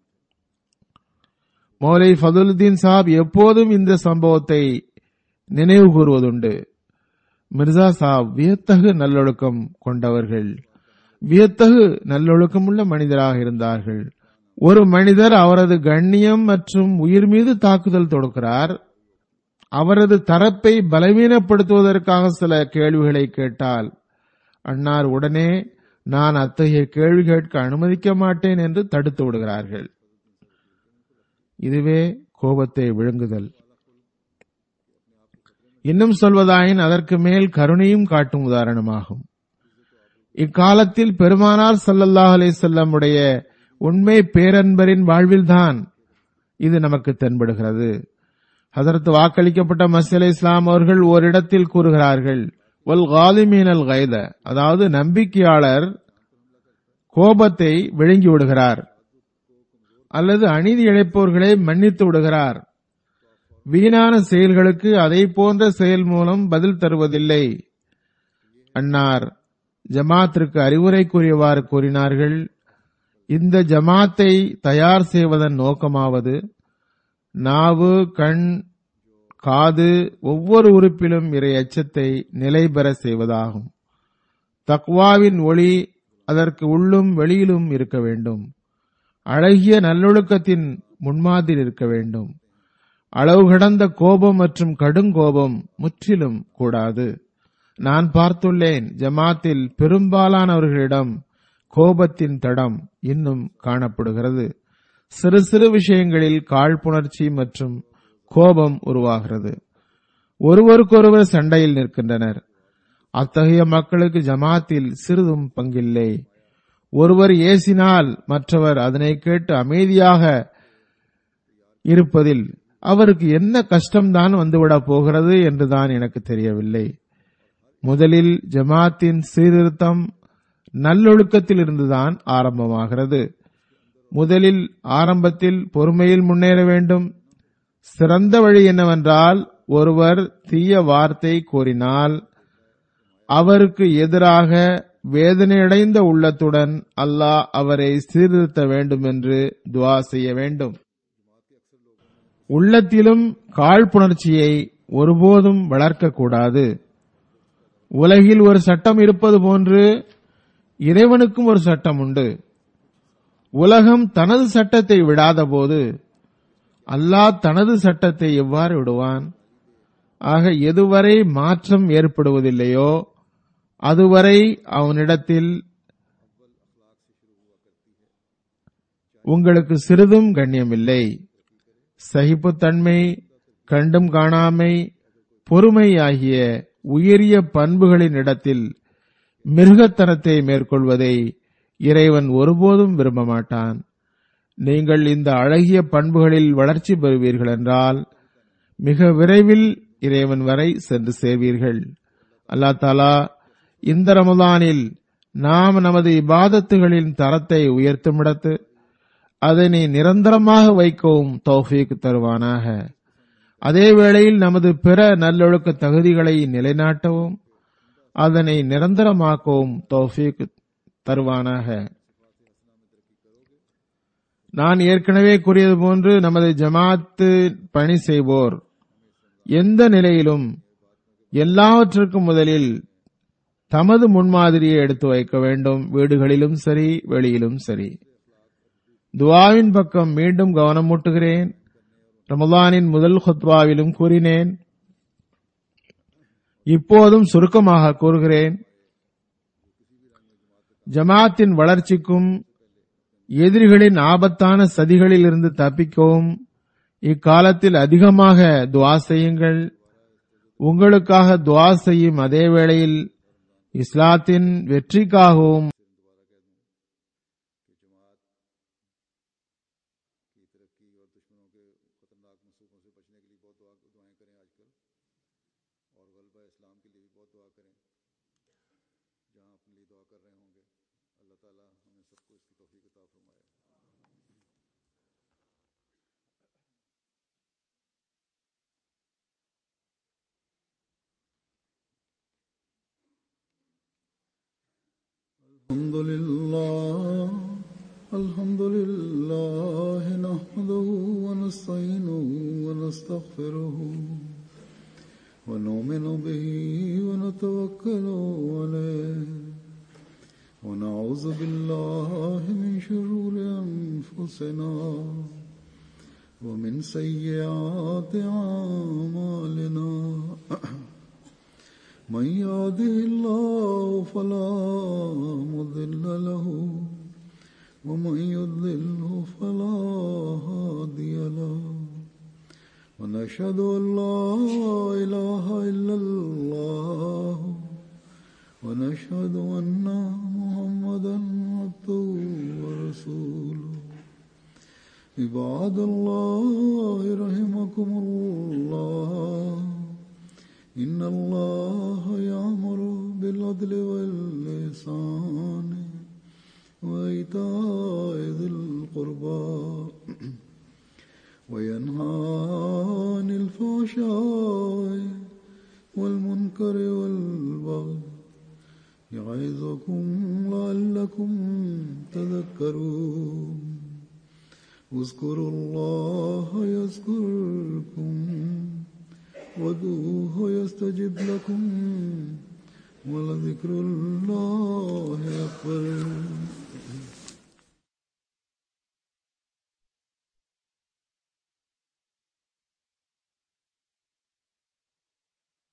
Speaker 2: மௌலை ஃபதுலுddin சாப் எப்போதும் இந்த சம்பவத்தை நினைவு கூறுவதுண்டு மிர்சா சாப் வியத்தகு நல்லொழுக்கம் கொண்டவர்கள் வியத்தகு நல்லொழுக்கமுள்ள மனிதராக இருந்தார்கள் ஒரு மனிதர் அவரது கண்ணியம் மற்றும் உயிர் மீது தாக்குதல் தொடுக்கிறார் அவரது தரப்பை பலவீனப்படுத்துவதற்காக சில கேள்விகளை கேட்டால் அன்னார் உடனே நான் அத்தகைய கேள்வி கேட்க அனுமதிக்க மாட்டேன் என்று தடுத்து விடுகிறார்கள் இதுவே கோபத்தை விழுங்குதல் இன்னும் சொல்வதாயின் அதற்கு மேல் கருணையும் காட்டும் உதாரணமாகும் இக்காலத்தில் பெருமானார் சல்லல்லாஹ் அலிசல்லம் உடைய உண்மை பேரன்பரின் வாழ்வில்தான் இது நமக்கு தென்படுகிறது ஹசரத் வாக்களிக்கப்பட்ட மசீல் இஸ்லாம் அவர்கள் ஓரிடத்தில் கூறுகிறார்கள் ஒல் காலிமீனல் கைத அதாவது நம்பிக்கையாளர் கோபத்தை விழுங்கி விடுகிறார் அல்லது அநீதி இழைப்பவர்களை மன்னித்து விடுகிறார் வீணான செயல்களுக்கு அதை போன்ற செயல் மூலம் பதில் தருவதில்லை அன்னார் ஜமாத்திற்கு அறிவுரை கூறியவாறு கூறினார்கள் இந்த ஜமாத்தை தயார் செய்வதன் நோக்கமாவது நாவு கண் காது ஒவ்வொரு உறுப்பிலும் இறை அச்சத்தை நிலை பெற செய்வதாகும் தக்வாவின் ஒளி அதற்கு உள்ளும் வெளியிலும் இருக்க வேண்டும் அழகிய நல்லொழுக்கத்தின் முன்மாதிரி இருக்க வேண்டும் அளவு கடந்த கோபம் மற்றும் கடுங்கோபம் முற்றிலும் கூடாது நான் பார்த்துள்ளேன் ஜமாத்தில் பெரும்பாலானவர்களிடம் கோபத்தின் தடம் இன்னும் காணப்படுகிறது சிறு சிறு விஷயங்களில் காழ்ப்புணர்ச்சி மற்றும் கோபம் உருவாகிறது ஒருவருக்கொருவர் சண்டையில் நிற்கின்றனர் அத்தகைய மக்களுக்கு ஜமாத்தில் சிறிதும் பங்கில்லை ஒருவர் ஏசினால் மற்றவர் அதனை கேட்டு அமைதியாக இருப்பதில் அவருக்கு என்ன கஷ்டம்தான் வந்துவிடப் போகிறது என்றுதான் எனக்கு தெரியவில்லை முதலில் ஜமாத்தின் சீர்திருத்தம் நல்லொழுக்கத்தில் இருந்துதான் ஆரம்பமாகிறது முதலில் ஆரம்பத்தில் பொறுமையில் முன்னேற வேண்டும் சிறந்த வழி என்னவென்றால் ஒருவர் தீய வார்த்தை கூறினால் அவருக்கு எதிராக வேதனையடைந்த உள்ளத்துடன் அல்லாஹ் அவரை சீர்திருத்த வேண்டும் என்று துவா செய்ய வேண்டும் உள்ளத்திலும் காழ்ப்புணர்ச்சியை ஒருபோதும் வளர்க்கக்கூடாது உலகில் ஒரு சட்டம் இருப்பது போன்று இறைவனுக்கும் ஒரு சட்டம் உண்டு உலகம் தனது சட்டத்தை விடாத போது அல்லாஹ் தனது சட்டத்தை எவ்வாறு விடுவான் ஆக எதுவரை மாற்றம் ஏற்படுவதில்லையோ அதுவரை அவனிடத்தில் உங்களுக்கு சிறிதும் கண்ணியமில்லை சகிப்புத்தன்மை கண்டும் காணாமை பொறுமை ஆகிய உயரிய பண்புகளின் இடத்தில் மிருகத்தனத்தை மேற்கொள்வதை இறைவன் ஒருபோதும் விரும்ப மாட்டான் நீங்கள் இந்த அழகிய பண்புகளில் வளர்ச்சி பெறுவீர்கள் என்றால் மிக விரைவில் இறைவன் வரை சென்று சேர்வீர்கள் அல்லா தாலா இந்த ரமதானில் நாம் நமது இபாதத்துகளின் தரத்தை உயர்த்துமிடத்து அதனை நிரந்தரமாக வைக்கவும் தௌஃபீக் தருவானாக அதே வேளையில் நமது பிற நல்லொழுக்க தகுதிகளை நிலைநாட்டவும் அதனை நிரந்தரமாக்கவும் தௌஃபீக் தருவானாக நான் ஏற்கனவே கூறியது போன்று நமது ஜமாத்து பணி செய்வோர் எந்த நிலையிலும் எல்லாவற்றுக்கும் முதலில் தமது முன்மாதிரியை எடுத்து வைக்க வேண்டும் வீடுகளிலும் சரி வெளியிலும் சரி துவாவின் பக்கம் மீண்டும் கவனம் மூட்டுகிறேன் ரமலானின் முதல் ஹுத்வாவிலும் கூறினேன் இப்போதும் சுருக்கமாக கூறுகிறேன் ஜமாத்தின் வளர்ச்சிக்கும் எதிரிகளின் ஆபத்தான சதிகளில் இருந்து தப்பிக்கவும் இக்காலத்தில் அதிகமாக துவா செய்யுங்கள் உங்களுக்காக துவா செய்யும் அதே வேளையில் இஸ்லாத்தின் வெற்றிக்காகவும்
Speaker 1: الحمد لله الحمد لله نحمده ونستعينه ونستغفره ونؤمن به ونتوكل عليه ونعوذ بالله من شرور أنفسنا ومن سيئات أعمالنا من يهده الله فلا مضل له ومن يضلله فلا هادي له ونشهد ان لا اله الا الله ونشهد ان محمدا عبده ورسوله عباد الله رحمكم الله إن الله يأمر بالعدل واللسان وإيتاء ذي القربى وينهى عن الفحشاء والمنكر والبغي يعظكم لعلكم تذكرون اذكروا الله يذكركم وادعوه يستجب لكم ولذكر الله أكبر